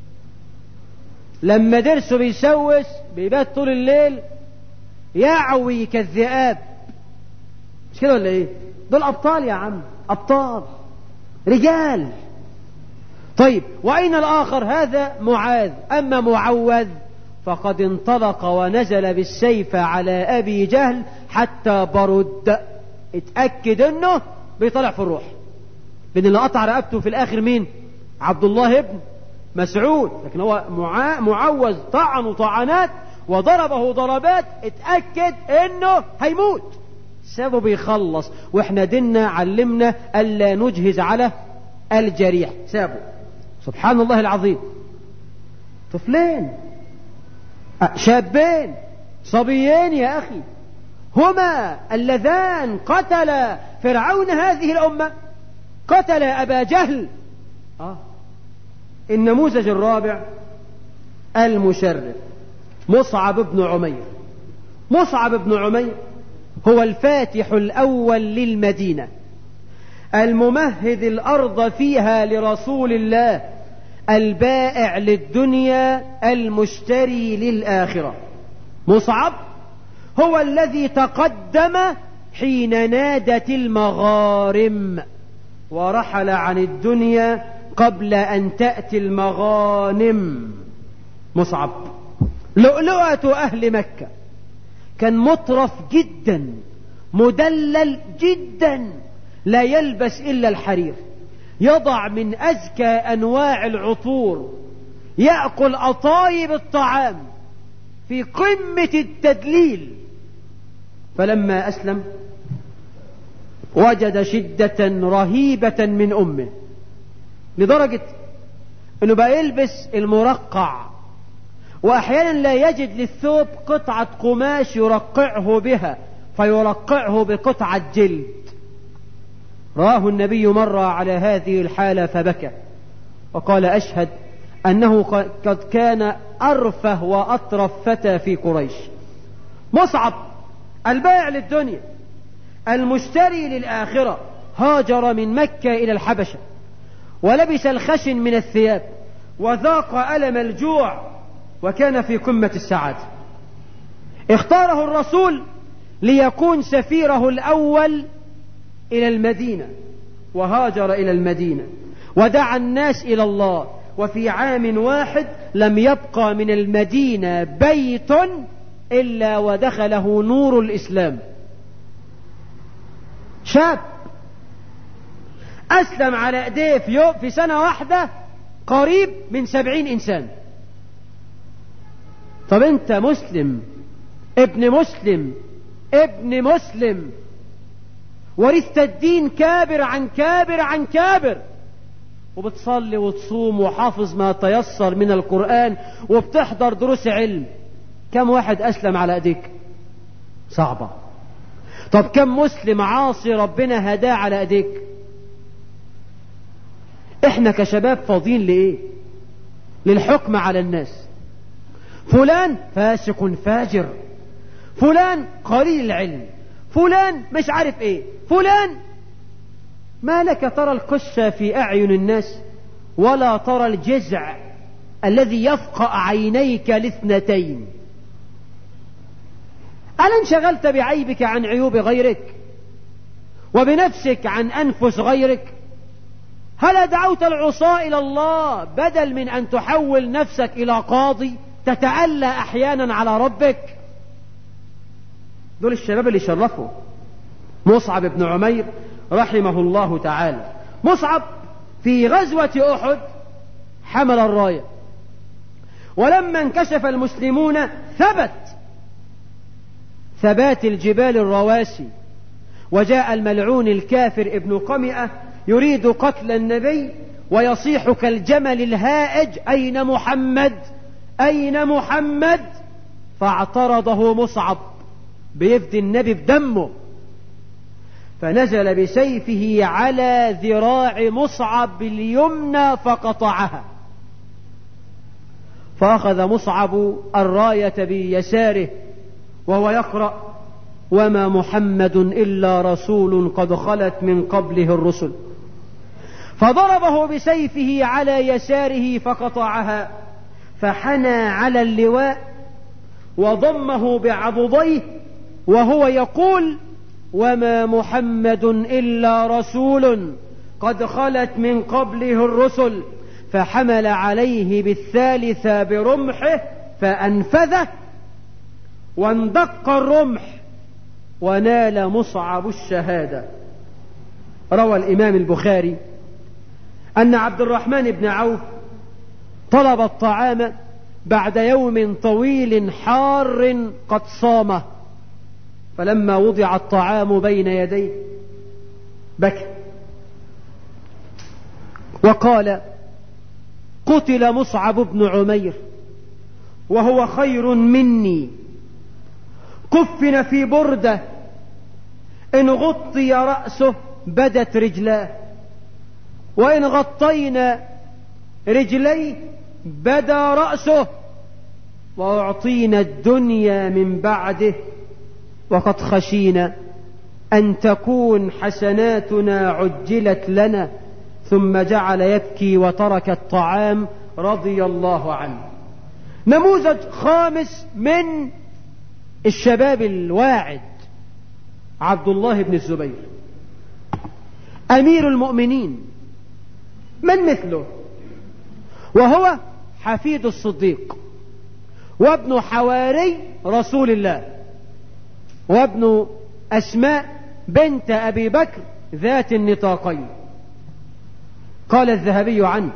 لما درسه بيسوس بيبات طول الليل يعوي كالذئاب مش كده ولا ايه دول ابطال يا عم ابطال رجال طيب واين الاخر هذا معاذ اما معوذ فقد انطلق ونزل بالسيف على ابي جهل حتى برد اتاكد انه بيطلع في الروح بان اللي قطع رقبته في الاخر مين عبد الله ابن مسعود لكن هو معا... معوذ طعن طعنات وضربه ضربات اتاكد انه هيموت سابه بيخلص واحنا ديننا علمنا الا نجهز على الجريح سابه سبحان الله العظيم طفلين شابين صبيين يا أخي هما اللذان قتل فرعون هذه الأمة قتل أبا جهل آه. النموذج الرابع المشرف مصعب بن عمير مصعب بن عمير هو الفاتح الأول للمدينة الممهد الأرض فيها لرسول الله البائع للدنيا المشتري للآخرة مصعب هو الذي تقدم حين نادت المغارم ورحل عن الدنيا قبل أن تأتي المغانم مصعب لؤلؤة أهل مكة كان مطرف جدا مدلل جدا لا يلبس إلا الحرير يضع من أزكى أنواع العطور يأكل أطايب الطعام في قمة التدليل فلما أسلم وجد شدة رهيبة من أمه لدرجة أنه بقى يلبس المرقع وأحيانا لا يجد للثوب قطعة قماش يرقعه بها فيرقعه بقطعة جلد راه النبي مر على هذه الحالة فبكى وقال أشهد أنه قد كان أرفه وأطرف فتى في قريش مصعب البائع للدنيا المشتري للآخرة هاجر من مكة إلى الحبشة ولبس الخشن من الثياب وذاق ألم الجوع وكان في قمة السعادة اختاره الرسول ليكون سفيره الأول إلى المدينة وهاجر إلى المدينة ودعا الناس إلى الله وفي عام واحد لم يبقى من المدينة بيت إلا ودخله نور الإسلام شاب أسلم على أيديه في, يوم في سنة واحدة قريب من سبعين إنسان طب أنت مسلم ابن مسلم ابن مسلم ورثت الدين كابر عن كابر عن كابر وبتصلي وتصوم وحافظ ما تيسر من القرآن وبتحضر دروس علم كم واحد أسلم على أيديك صعبة طب كم مسلم عاصي ربنا هداه على أيديك احنا كشباب فاضيين لإيه للحكم على الناس فلان فاسق فاجر فلان قليل العلم فلان مش عارف ايه فلان ما لك ترى القشة في أعين الناس ولا ترى الجزع الذي يفقأ عينيك لاثنتين ألا انشغلت بعيبك عن عيوب غيرك وبنفسك عن أنفس غيرك هل دعوت العصاة إلى الله بدل من أن تحول نفسك إلى قاضي تتألى أحيانا على ربك دول الشباب اللي شرفوا مصعب بن عمير رحمه الله تعالى مصعب في غزوة أحد حمل الراية ولما انكشف المسلمون ثبت ثبات الجبال الرواسي وجاء الملعون الكافر ابن قمئة يريد قتل النبي ويصيح كالجمل الهائج أين محمد أين محمد فاعترضه مصعب بيفدي النبي بدمه فنزل بسيفه على ذراع مصعب اليمنى فقطعها فأخذ مصعب الراية بيساره وهو يقرأ وما محمد إلا رسول قد خلت من قبله الرسل فضربه بسيفه على يساره فقطعها فحنى على اللواء وضمه بعضديه وهو يقول وما محمد إلا رسول قد خلت من قبله الرسل فحمل عليه بالثالثة برمحه فأنفذه واندق الرمح ونال مصعب الشهادة روى الإمام البخاري أن عبد الرحمن بن عوف طلب الطعام بعد يوم طويل حار قد صامه فلما وضع الطعام بين يديه بكى وقال قتل مصعب بن عمير وهو خير مني كفن في بردة إن غطي رأسه بدت رجلاه وإن غطينا رجليه بدا رأسه وأعطينا الدنيا من بعده وقد خشينا أن تكون حسناتنا عجلت لنا ثم جعل يبكي وترك الطعام رضي الله عنه نموذج خامس من الشباب الواعد عبد الله بن الزبير أمير المؤمنين من مثله وهو حفيد الصديق وابن حواري رسول الله وابن أسماء بنت أبي بكر ذات النطاقين قال الذهبي عنه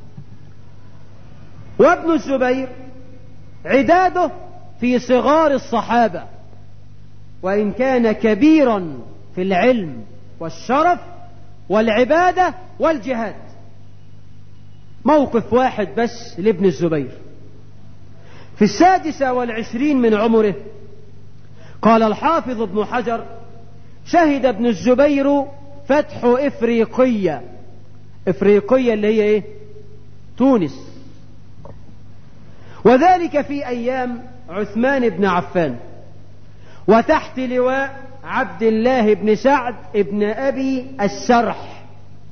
وابن الزبير عداده في صغار الصحابة وإن كان كبيرا في العلم والشرف والعبادة والجهاد موقف واحد بس لابن الزبير في السادسة والعشرين من عمره قال الحافظ ابن حجر شهد ابن الزبير فتح إفريقية إفريقية اللي هي إيه تونس وذلك في أيام عثمان بن عفان وتحت لواء عبد الله بن سعد بن أبي السرح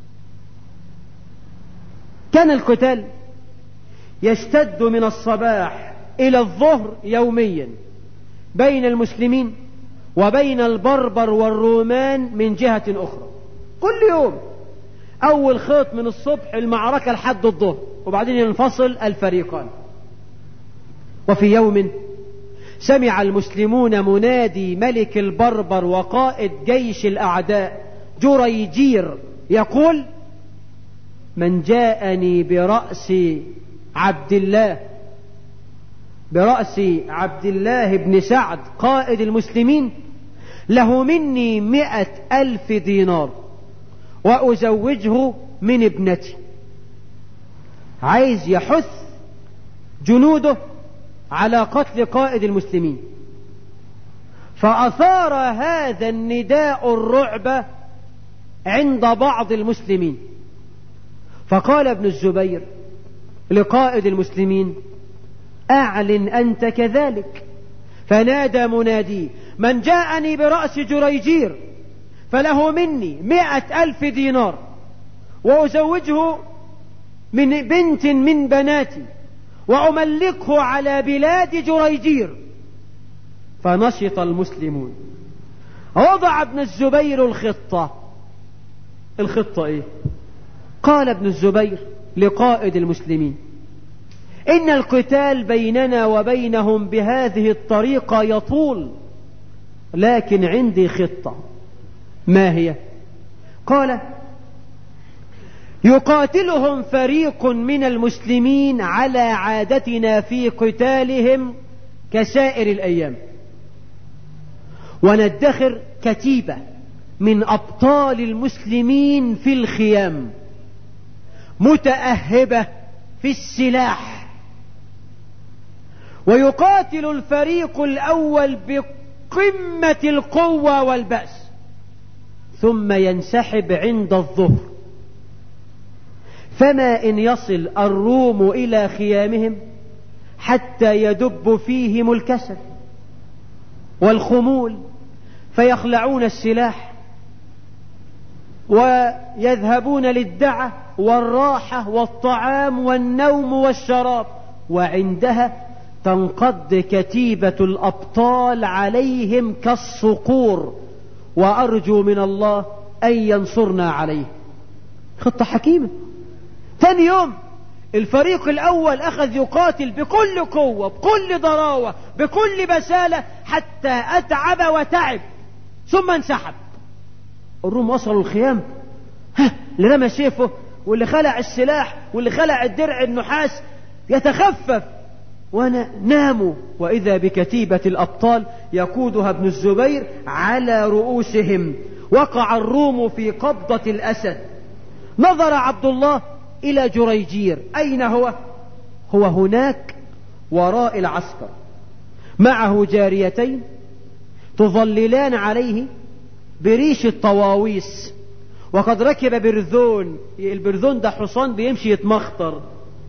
كان القتال يشتد من الصباح إلى الظهر يوميا بين المسلمين وبين البربر والرومان من جهة أخرى كل يوم أول خيط من الصبح المعركة لحد الظهر وبعدين ينفصل الفريقان وفي يوم سمع المسلمون منادي ملك البربر وقائد جيش الأعداء جريجير يقول من جاءني برأس عبد الله برأس عبد الله بن سعد قائد المسلمين له مني مئة ألف دينار وأزوجه من ابنتي عايز يحث جنوده على قتل قائد المسلمين فأثار هذا النداء الرعب عند بعض المسلمين فقال ابن الزبير لقائد المسلمين أعلن أنت كذلك فنادى منادي من جاءني برأس جريجير فله مني مئة ألف دينار وأزوجه من بنت من بناتي وأملكه على بلاد جريجير فنشط المسلمون وضع ابن الزبير الخطة الخطة ايه قال ابن الزبير لقائد المسلمين إن القتال بيننا وبينهم بهذه الطريقة يطول لكن عندي خطة ما هي قال يقاتلهم فريق من المسلمين على عادتنا في قتالهم كسائر الأيام وندخر كتيبة من أبطال المسلمين في الخيام متأهبة في السلاح ويقاتل الفريق الأول بقمة القوة والبأس ثم ينسحب عند الظهر فما إن يصل الروم إلى خيامهم حتى يدب فيهم الكسل والخمول فيخلعون السلاح ويذهبون للدعة والراحة والطعام والنوم والشراب وعندها تنقض كتيبة الأبطال عليهم كالصقور وأرجو من الله أن ينصرنا عليه خطة حكيمة ثاني يوم الفريق الأول أخذ يقاتل بكل قوة بكل ضراوة بكل بسالة حتى أتعب وتعب ثم انسحب الروم وصلوا الخيام ها اللي رمى سيفه واللي خلع السلاح واللي خلع الدرع النحاس يتخفف وانا ناموا واذا بكتيبة الابطال يقودها ابن الزبير على رؤوسهم وقع الروم في قبضة الاسد نظر عبد الله الى جريجير اين هو هو هناك وراء العسكر معه جاريتين تظللان عليه بريش الطواويس وقد ركب برذون البرذون ده حصان بيمشي يتمخطر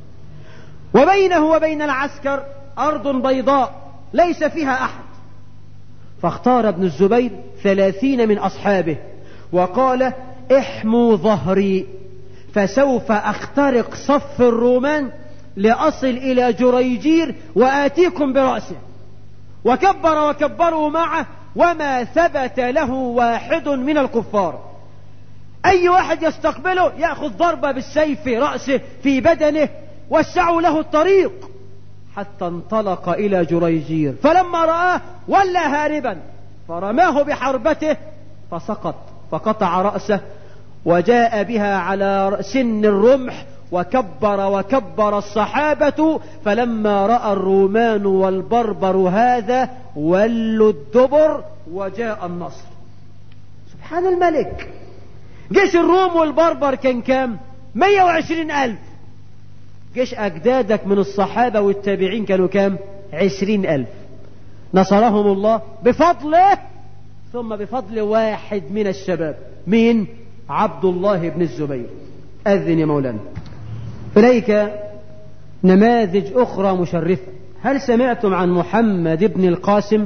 وبينه وبين العسكر أرض بيضاء ليس فيها أحد فاختار ابن الزبير ثلاثين من أصحابه وقال احموا ظهري فسوف أخترق صف الرومان لأصل إلى جريجير وآتيكم برأسه وكبر وكبروا معه وما ثبت له واحد من الكفار أي واحد يستقبله يأخذ ضربة بالسيف في رأسه في بدنه وسعوا له الطريق حتى انطلق إلى جريجير فلما رآه ولى هاربا فرماه بحربته فسقط فقطع رأسه وجاء بها على سن الرمح وكبر وكبر الصحابة فلما رأى الرومان والبربر هذا ولوا الدبر وجاء النصر سبحان الملك جيش الروم والبربر كان كام 120 ألف جيش أجدادك من الصحابة والتابعين كانوا كام عشرين ألف نصرهم الله بفضله ثم بفضل واحد من الشباب مين عبد الله بن الزبير أذن يا مولانا إليك نماذج أخرى مشرفة هل سمعتم عن محمد بن القاسم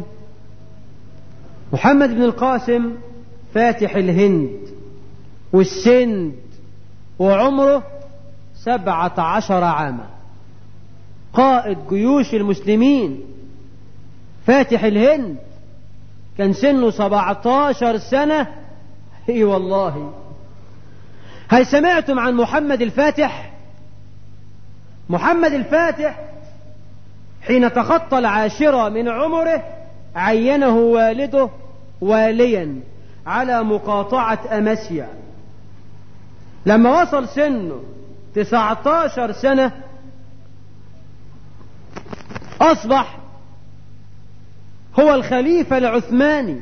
محمد بن القاسم فاتح الهند والسند وعمره سبعة عشر عاما قائد جيوش المسلمين فاتح الهند كان سنه سبعة عشر سنة اي والله هل سمعتم عن محمد الفاتح محمد الفاتح حين تخطى العاشرة من عمره عينه والده واليا على مقاطعة أمسيا لما وصل سنه تسعة عشر سنة أصبح هو الخليفة العثماني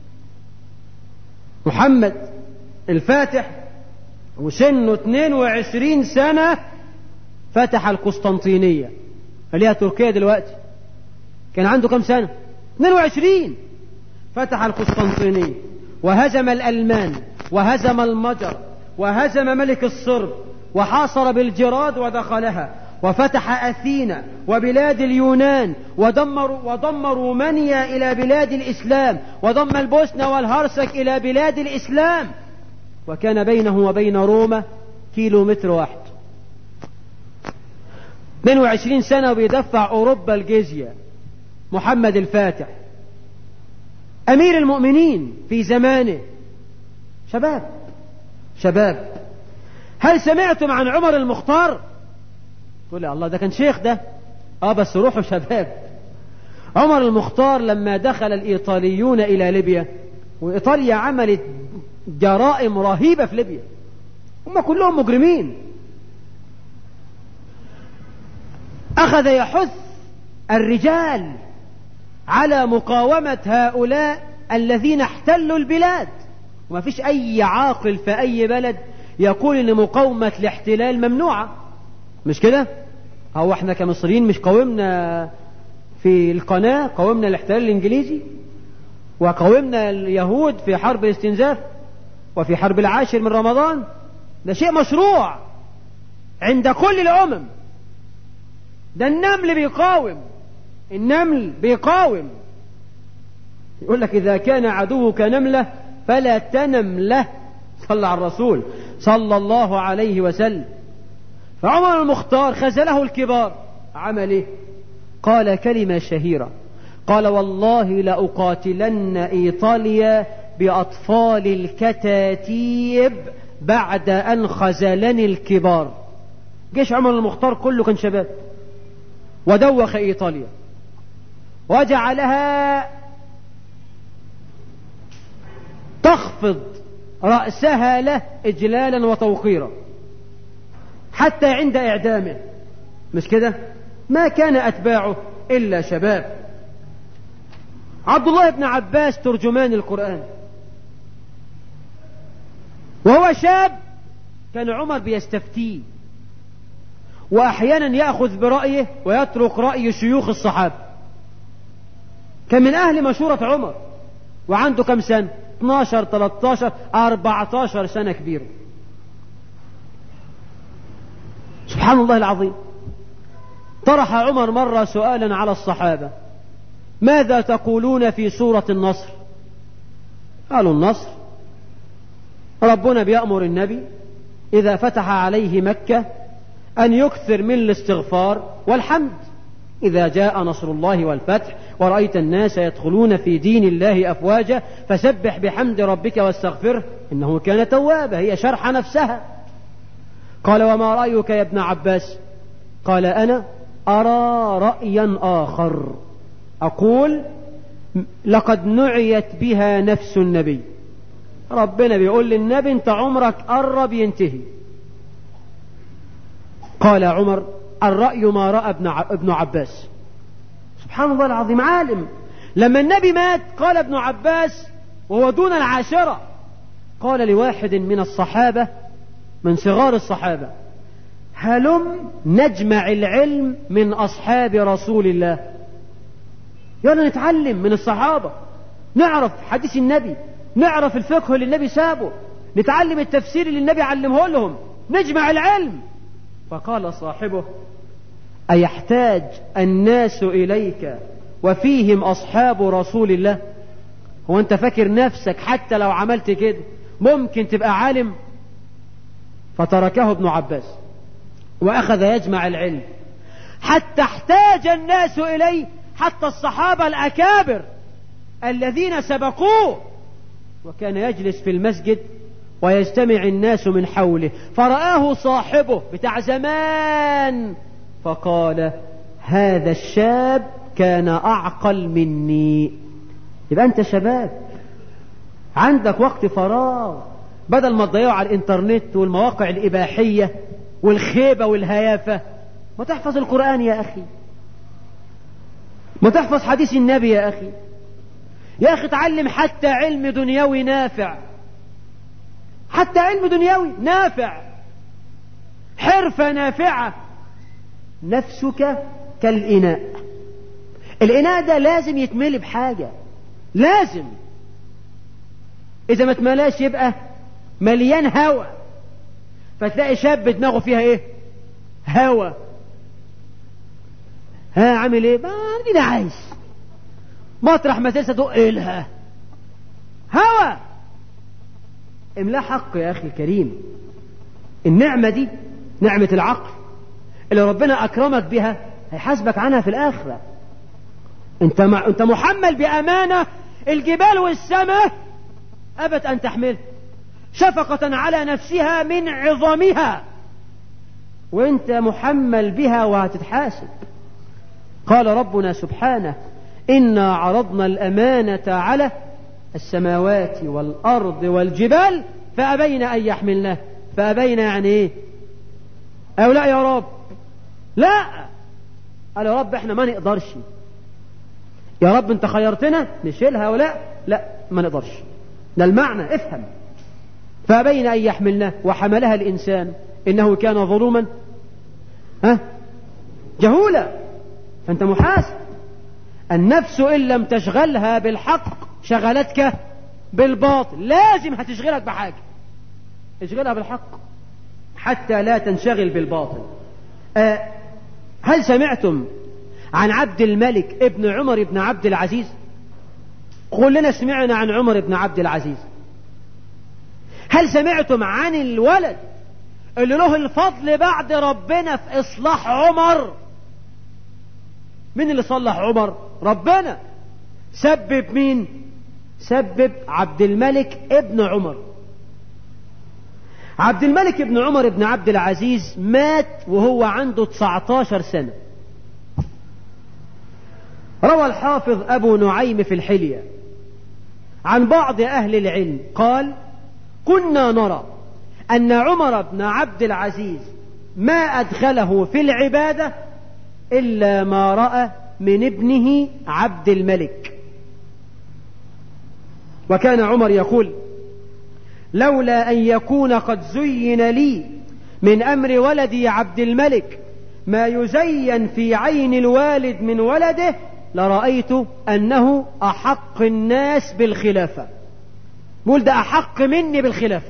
محمد الفاتح وسنه 22 سنة فتح القسطنطينية اللي هي تركيا دلوقتي كان عنده كم سنة 22 فتح القسطنطينية وهزم الألمان وهزم المجر وهزم ملك الصرب وحاصر بالجراد ودخلها وفتح أثينا وبلاد اليونان ودمر وضم رومانيا إلى بلاد الإسلام وضم البوسنة والهرسك إلى بلاد الإسلام وكان بينه وبين روما كيلو متر واحد 22 سنة بيدفع أوروبا الجزية محمد الفاتح أمير المؤمنين في زمانه شباب شباب هل سمعتم عن عمر المختار تقول الله ده كان شيخ ده اه بس روحه شباب عمر المختار لما دخل الإيطاليون إلى ليبيا وإيطاليا عملت جرائم رهيبة في ليبيا هم كلهم مجرمين أخذ يحث الرجال على مقاومة هؤلاء الذين احتلوا البلاد وما فيش أي عاقل في أي بلد يقول إن مقاومة الاحتلال ممنوعة مش كده؟ هو احنا كمصريين مش قاومنا في القناة قاومنا الاحتلال الإنجليزي وقاومنا اليهود في حرب الاستنزاف وفي حرب العاشر من رمضان ده شيء مشروع عند كل الأمم ده النمل بيقاوم النمل بيقاوم يقول لك إذا كان عدوك نملة فلا تنم له صلى على الرسول صلى الله عليه وسلم فعمر المختار خزله الكبار عمل ايه قال كلمة شهيرة قال والله لأقاتلن إيطاليا بأطفال الكتاتيب بعد أن خزلني الكبار جيش عمر المختار كله كان شباب ودوخ إيطاليا وجعلها تخفض رأسها له إجلالا وتوقيرا حتى عند إعدامه مش كده ما كان أتباعه إلا شباب عبد الله بن عباس ترجمان القرآن وهو شاب كان عمر بيستفتيه وأحيانا يأخذ برأيه ويترك رأي شيوخ الصحابة كان من أهل مشورة عمر وعنده كم سنة 12 13 14 سنة كبيرة سبحان الله العظيم طرح عمر مرة سؤالا على الصحابة ماذا تقولون في سورة النصر قالوا النصر ربنا بيأمر النبي إذا فتح عليه مكة أن يكثر من الاستغفار والحمد إذا جاء نصر الله والفتح ورأيت الناس يدخلون في دين الله أفواجا فسبح بحمد ربك واستغفره إنه كان توابا هي شرح نفسها قال وما رأيك يا ابن عباس قال أنا أرى رأيا آخر أقول لقد نعيت بها نفس النبي ربنا بيقول للنبي انت عمرك قرب ينتهي قال عمر الرأي ما رأى ابن ابن عباس سبحان الله العظيم عالم لما النبي مات قال ابن عباس وهو دون العاشرة قال لواحد من الصحابة من صغار الصحابة هلم نجمع العلم من أصحاب رسول الله يلا نتعلم من الصحابة نعرف حديث النبي نعرف الفقه اللي النبي سابه نتعلم التفسير اللي النبي علمه لهم نجمع العلم فقال صاحبه أيحتاج الناس إليك وفيهم أصحاب رسول الله هو أنت فاكر نفسك حتى لو عملت كده ممكن تبقى عالم فتركه ابن عباس وأخذ يجمع العلم حتى احتاج الناس إليه حتى الصحابة الأكابر الذين سبقوه وكان يجلس في المسجد ويجتمع الناس من حوله فرآه صاحبه بتاع زمان فقال هذا الشاب كان أعقل مني يبقى أنت شباب عندك وقت فراغ بدل ما تضيعه على الإنترنت والمواقع الإباحية والخيبة والهيافة ما تحفظ القرآن يا أخي ما تحفظ حديث النبي يا أخي يا أخي تعلم حتى علم دنيوي نافع حتى علم دنيوي نافع حرفة نافعة نفسك كالإناء الإناء ده لازم يتملي بحاجة لازم إذا ما اتملاش يبقى مليان هوا فتلاقي شاب دماغه فيها ايه هوا ها عامل ايه ما مين عايش مطرح ما تنسى تدق إلها هوا املا حق يا أخي الكريم النعمة دي نعمة العقل اللي ربنا أكرمك بها هيحاسبك عنها في الآخرة انت, مع... انت محمل بأمانة الجبال والسماء أبت أن تحمل شفقة على نفسها من عظمها وانت محمل بها وهتتحاسب قال ربنا سبحانه إنا عرضنا الأمانة على السماوات والأرض والجبال فأبين أن يحملناه فأبينا يعني ايه او لا يا رب لا قال يا رب احنا ما نقدرش يا رب انت خيرتنا نشيلها ولا لا ما نقدرش ده المعنى افهم فأبين أن يحملناه وحملها الإنسان إنه كان ظلوما ها جهولا فأنت محاسب النفس إن لم تشغلها بالحق شغلتك بالباطل لازم هتشغلك بحاجة اشغلها بالحق حتى لا تنشغل بالباطل أه هل سمعتم عن عبد الملك ابن عمر بن عبد العزيز كلنا سمعنا عن عمر بن عبد العزيز هل سمعتم عن الولد اللي له الفضل بعد ربنا في إصلاح عمر مين اللي صلح عمر ربنا سبب مين سبب عبد الملك ابن عمر عبد الملك ابن عمر ابن عبد العزيز مات وهو عنده 19 سنة روى الحافظ أبو نعيم في الحلية عن بعض أهل العلم قال كنا نرى أن عمر بن عبد العزيز ما أدخله في العبادة إلا ما رأى من ابنه عبد الملك وكان عمر يقول لولا أن يكون قد زين لي من أمر ولدي عبد الملك ما يزين في عين الوالد من ولده لرأيت أنه أحق الناس بالخلافة بقول ده أحق مني بالخلافة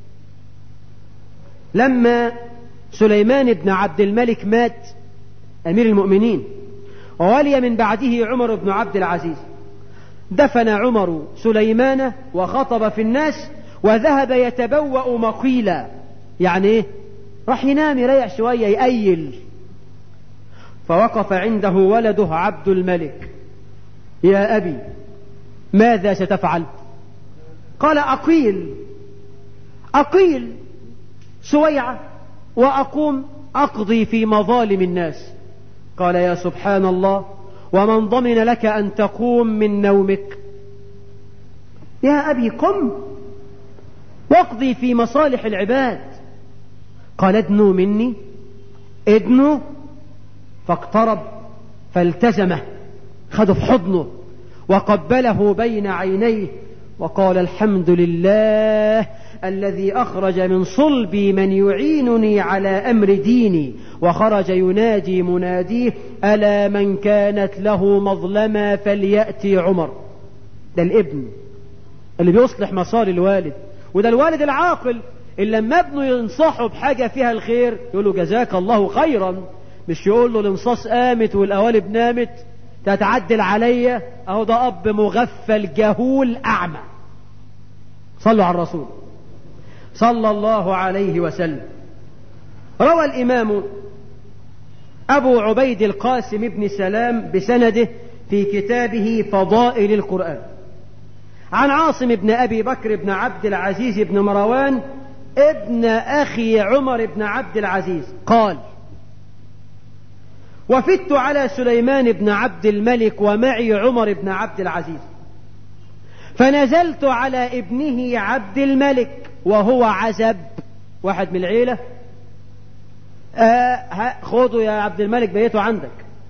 لما سليمان بن عبد الملك مات أمير المؤمنين وولي من بعده عمر بن عبد العزيز دفن عمر سليمان وخطب في الناس وذهب يتبوأ مقيلا يعني ايه راح ينام يريح شوية يأيل فوقف عنده ولده عبد الملك يا أبي ماذا ستفعل قال أقيل أقيل سويعة وأقوم أقضي في مظالم الناس قال يا سبحان الله ومن ضمن لك أن تقوم من نومك يا أبي قم واقضي في مصالح العباد قال ادنوا مني ادنوا فاقترب فالتزمه خده في حضنه وقبله بين عينيه وقال الحمد لله الذي أخرج من صلبي من يعينني على أمر ديني وخرج ينادي مناديه ألا من كانت له مظلمة فليأتي عمر ده الابن اللي بيصلح مصالح الوالد وده الوالد العاقل اللي لما ابنه ينصحه بحاجة فيها الخير يقول له جزاك الله خيرا مش يقول له الانصاص قامت والقوالب نامت تتعدل عليا اهو ده اب مغفل جهول اعمى صلوا على الرسول صلى الله عليه وسلم روى الامام ابو عبيد القاسم بن سلام بسنده في كتابه فضائل القران عن عاصم بن ابي بكر بن عبد العزيز بن مروان ابن اخي عمر بن عبد العزيز قال وفدت على سليمان بن عبد الملك ومعي عمر بن عبد العزيز فنزلت على ابنه عبد الملك وهو عزب واحد من العيلة آه خذوا يا عبد الملك بيته عندك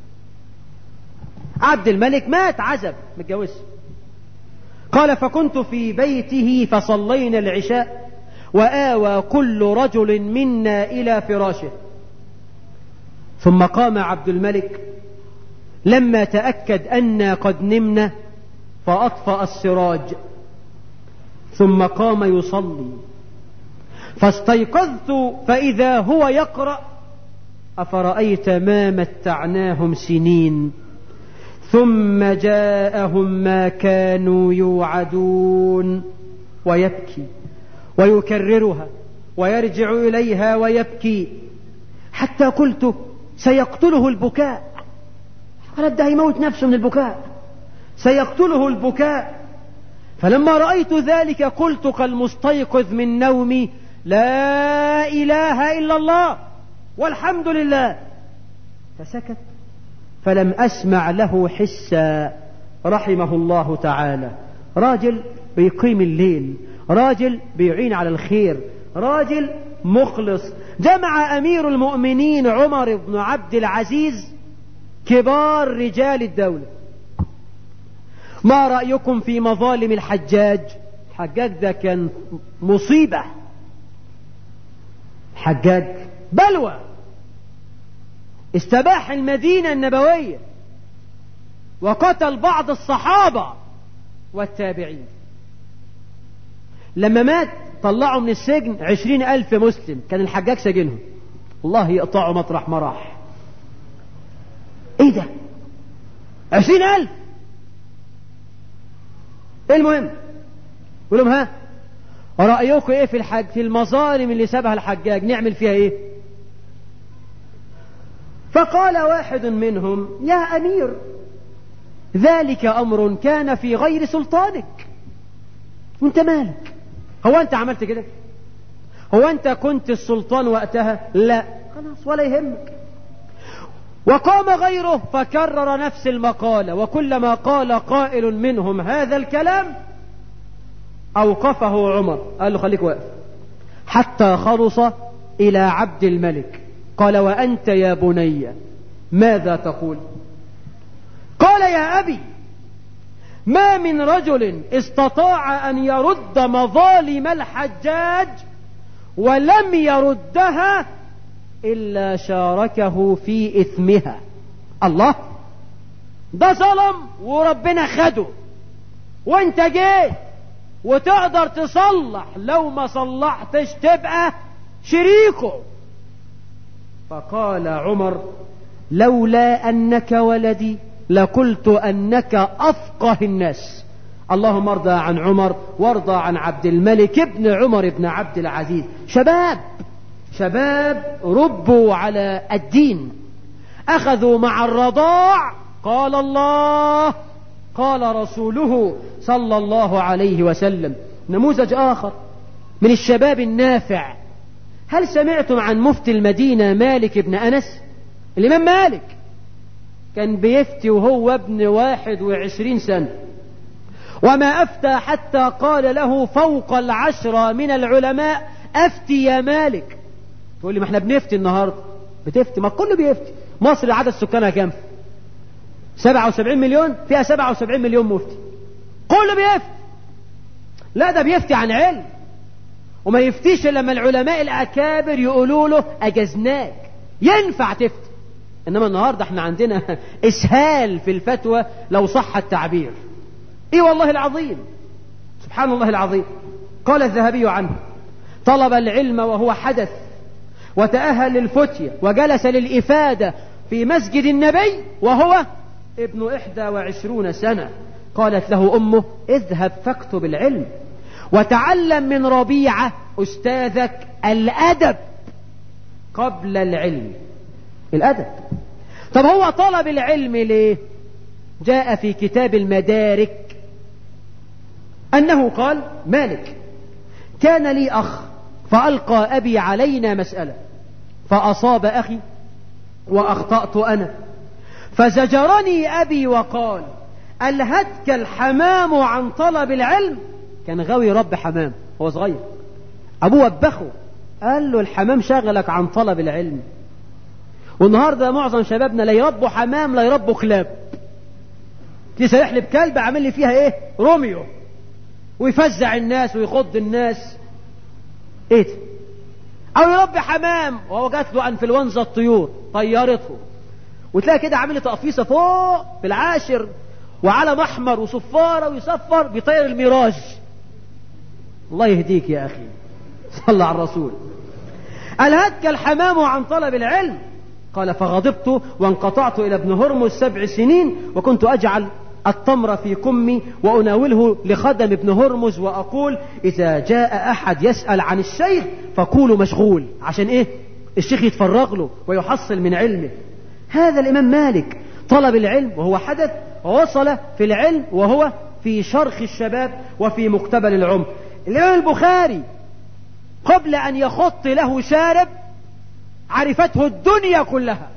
عبد الملك مات عزب متجوز قال فكنت في بيته فصلينا العشاء وآوى كل رجل منا إلى فراشه ثم قام عبد الملك لما تأكد أنا قد نمنا فأطفأ السراج ثم قام يصلي فاستيقظت فإذا هو يقرأ أفرأيت ما متعناهم سنين ثم جاءهم ما كانوا يوعدون ويبكي ويكررها ويرجع إليها ويبكي حتى قلت سيقتله البكاء قالت ده يموت نفسه من البكاء سيقتله البكاء فلما رأيت ذلك قلت كالمستيقظ من نومي لا إله إلا الله والحمد لله فسكت فلم أسمع له حسا رحمه الله تعالى راجل بيقيم الليل راجل بيعين على الخير راجل مخلص جمع أمير المؤمنين عمر بن عبد العزيز كبار رجال الدولة ما رأيكم في مظالم الحجاج الحجاج ده كان مصيبة حجاج بلوى استباح المدينة النبوية وقتل بعض الصحابة والتابعين لما مات طلعوا من السجن عشرين ألف مسلم كان الحجاج سجنهم الله يقطعوا مطرح ما راح ايه ده عشرين ألف ايه المهم قول لهم ها رأيكم ايه في الحج في المظالم اللي سابها الحجاج نعمل فيها ايه فقال واحد منهم يا أمير ذلك أمر كان في غير سلطانك وانت مالك هو انت عملت كده هو انت كنت السلطان وقتها لا خلاص ولا يهمك وقام غيره فكرر نفس المقالة وكلما قال قائل منهم هذا الكلام أوقفه عمر قال له خليك واقف حتى خلص إلى عبد الملك قال وأنت يا بني ماذا تقول قال يا أبي ما من رجل استطاع أن يرد مظالم الحجاج ولم يردها إلا شاركه في إثمها الله ده ظلم وربنا خده وانت جيت وتقدر تصلح لو ما صلحتش تبقى شريكه فقال عمر لولا أنك ولدي لقلت أنك أفقه الناس اللهم ارضى عن عمر وارضى عن عبد الملك ابن عمر بن عبد العزيز شباب شباب ربوا على الدين أخذوا مع الرضاع قال الله قال رسوله صلى الله عليه وسلم نموذج آخر من الشباب النافع هل سمعتم عن مفتي المدينة مالك بن أنس الإمام مالك كان بيفتي وهو ابن واحد وعشرين سنة وما أفتى حتى قال له فوق العشرة من العلماء أفتي يا مالك تقول لي ما احنا بنفتي النهاردة بتفتي ما كله بيفتي مصر عدد سكانها كام 77 مليون فيها 77 مليون مفتي كله بيفتي لا ده بيفتي عن علم وما يفتيش لما العلماء الأكابر يقولوا له أجزناك ينفع تفتي إنما النهاردة احنا عندنا إسهال في الفتوى لو صح التعبير إيه والله العظيم سبحان الله العظيم قال الذهبي عنه طلب العلم وهو حدث وتأهل للفتية وجلس للإفادة في مسجد النبي وهو ابن إحدى وعشرون سنة قالت له أمه اذهب فاكتب العلم وتعلم من ربيعة أستاذك الأدب قبل العلم الأدب طب هو طلب العلم ليه جاء في كتاب المدارك أنه قال مالك كان لي أخ فألقى أبي علينا مسألة فأصاب أخي وأخطأت أنا فزجرني أبي وقال ألهتك الحمام عن طلب العلم كان غاوي رب حمام هو صغير أبوه وبخه قال له الحمام شغلك عن طلب العلم والنهاردة معظم شبابنا لا يربوا حمام لا يربوا كلاب لسه يحلب كلب عامل لي فيها ايه روميو ويفزع الناس ويخض الناس ايه ده او يربي حمام وهو جات له انفلونزا الطيور طيرته وتلاقي كده عامل تقفيصه فوق في العاشر وعلم احمر وصفاره ويصفر بيطير الميراج الله يهديك يا اخي صلى على الرسول الهتك الحمام عن طلب العلم قال فغضبت وانقطعت إلى ابن هرمز سبع سنين وكنت أجعل التمر في كمي وأناوله لخدم ابن هرمز وأقول إذا جاء أحد يسأل عن الشيخ فقولوا مشغول عشان إيه الشيخ يتفرغ له ويحصل من علمه هذا الإمام مالك طلب العلم وهو حدث ووصل في العلم وهو في شرخ الشباب وفي مقتبل العمر الإمام البخاري قبل أن يخط له شارب عرفته الدنيا كلها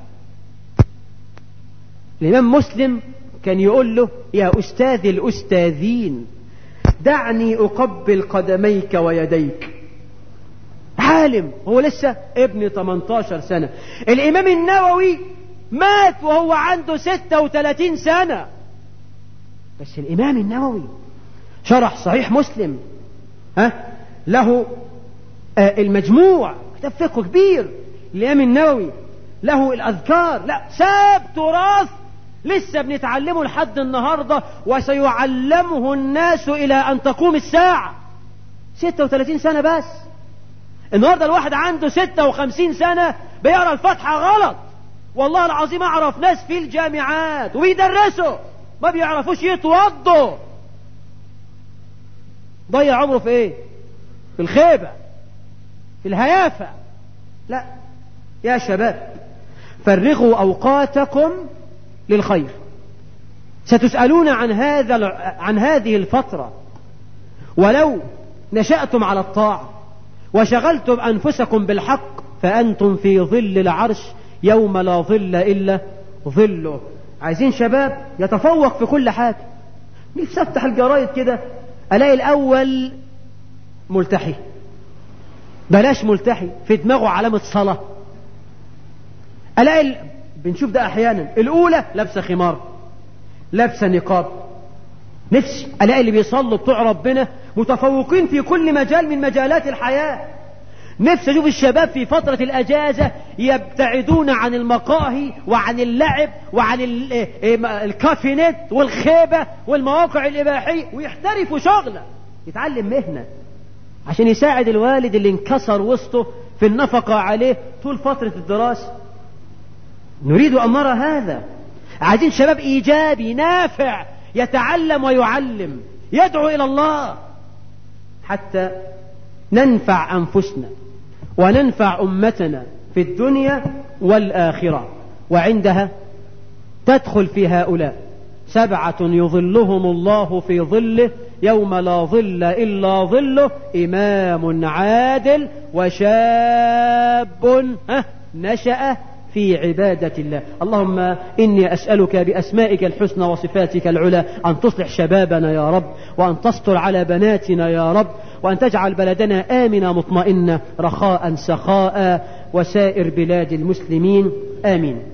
الإمام مسلم كان يقول له يا أستاذ الأستاذين دعني أقبل قدميك ويديك عالم هو لسه ابن 18 سنة الإمام النووي مات وهو عنده 36 سنة بس الإمام النووي شرح صحيح مسلم ها له آه المجموع كتاب فقه كبير الإمام النووي له الأذكار لا ساب تراث لسه بنتعلمه لحد النهاردة وسيعلمه الناس إلى أن تقوم الساعة 36 سنة بس النهاردة الواحد عنده 56 سنة بيقرأ الفاتحة غلط والله العظيم أعرف ناس في الجامعات وبيدرسوا ما بيعرفوش يتوضوا ضيع عمره في ايه في الخيبة في الهيافة لا يا شباب فرغوا أوقاتكم للخير ستسألون عن هذا عن هذه الفترة ولو نشأتم على الطاعة وشغلتم أنفسكم بالحق فأنتم في ظل العرش يوم لا ظل إلا ظله عايزين شباب يتفوق في كل حاجة نفسي افتح الجرايد كده الاقي الاول ملتحي بلاش ملتحي في دماغه علامة صلاة الاقي ال... بنشوف ده احيانا الاولى لابسة خمار لابسة نقاب نفسي الاقي اللي بيصلوا بتوع ربنا متفوقين في كل مجال من مجالات الحياة نفسي اشوف الشباب في فترة الاجازة يبتعدون عن المقاهي وعن اللعب وعن الكافينات والخيبة والمواقع الاباحية ويحترفوا شغلة يتعلم مهنة عشان يساعد الوالد اللي انكسر وسطه في النفقة عليه طول فترة الدراسة نريد أن نرى هذا عايزين شباب إيجابي نافع يتعلم ويعلم يدعو إلى الله حتى ننفع أنفسنا وننفع أمتنا في الدنيا والآخرة وعندها تدخل في هؤلاء سبعة يظلهم الله في ظله يوم لا ظل إلا ظله إمام عادل وشاب نشأ في عبادة الله اللهم إني أسألك بأسمائك الحسنى وصفاتك العلى أن تصلح شبابنا يا رب وأن تستر على بناتنا يا رب وأن تجعل بلدنا آمنا مطمئنا رخاء سخاء وسائر بلاد المسلمين آمين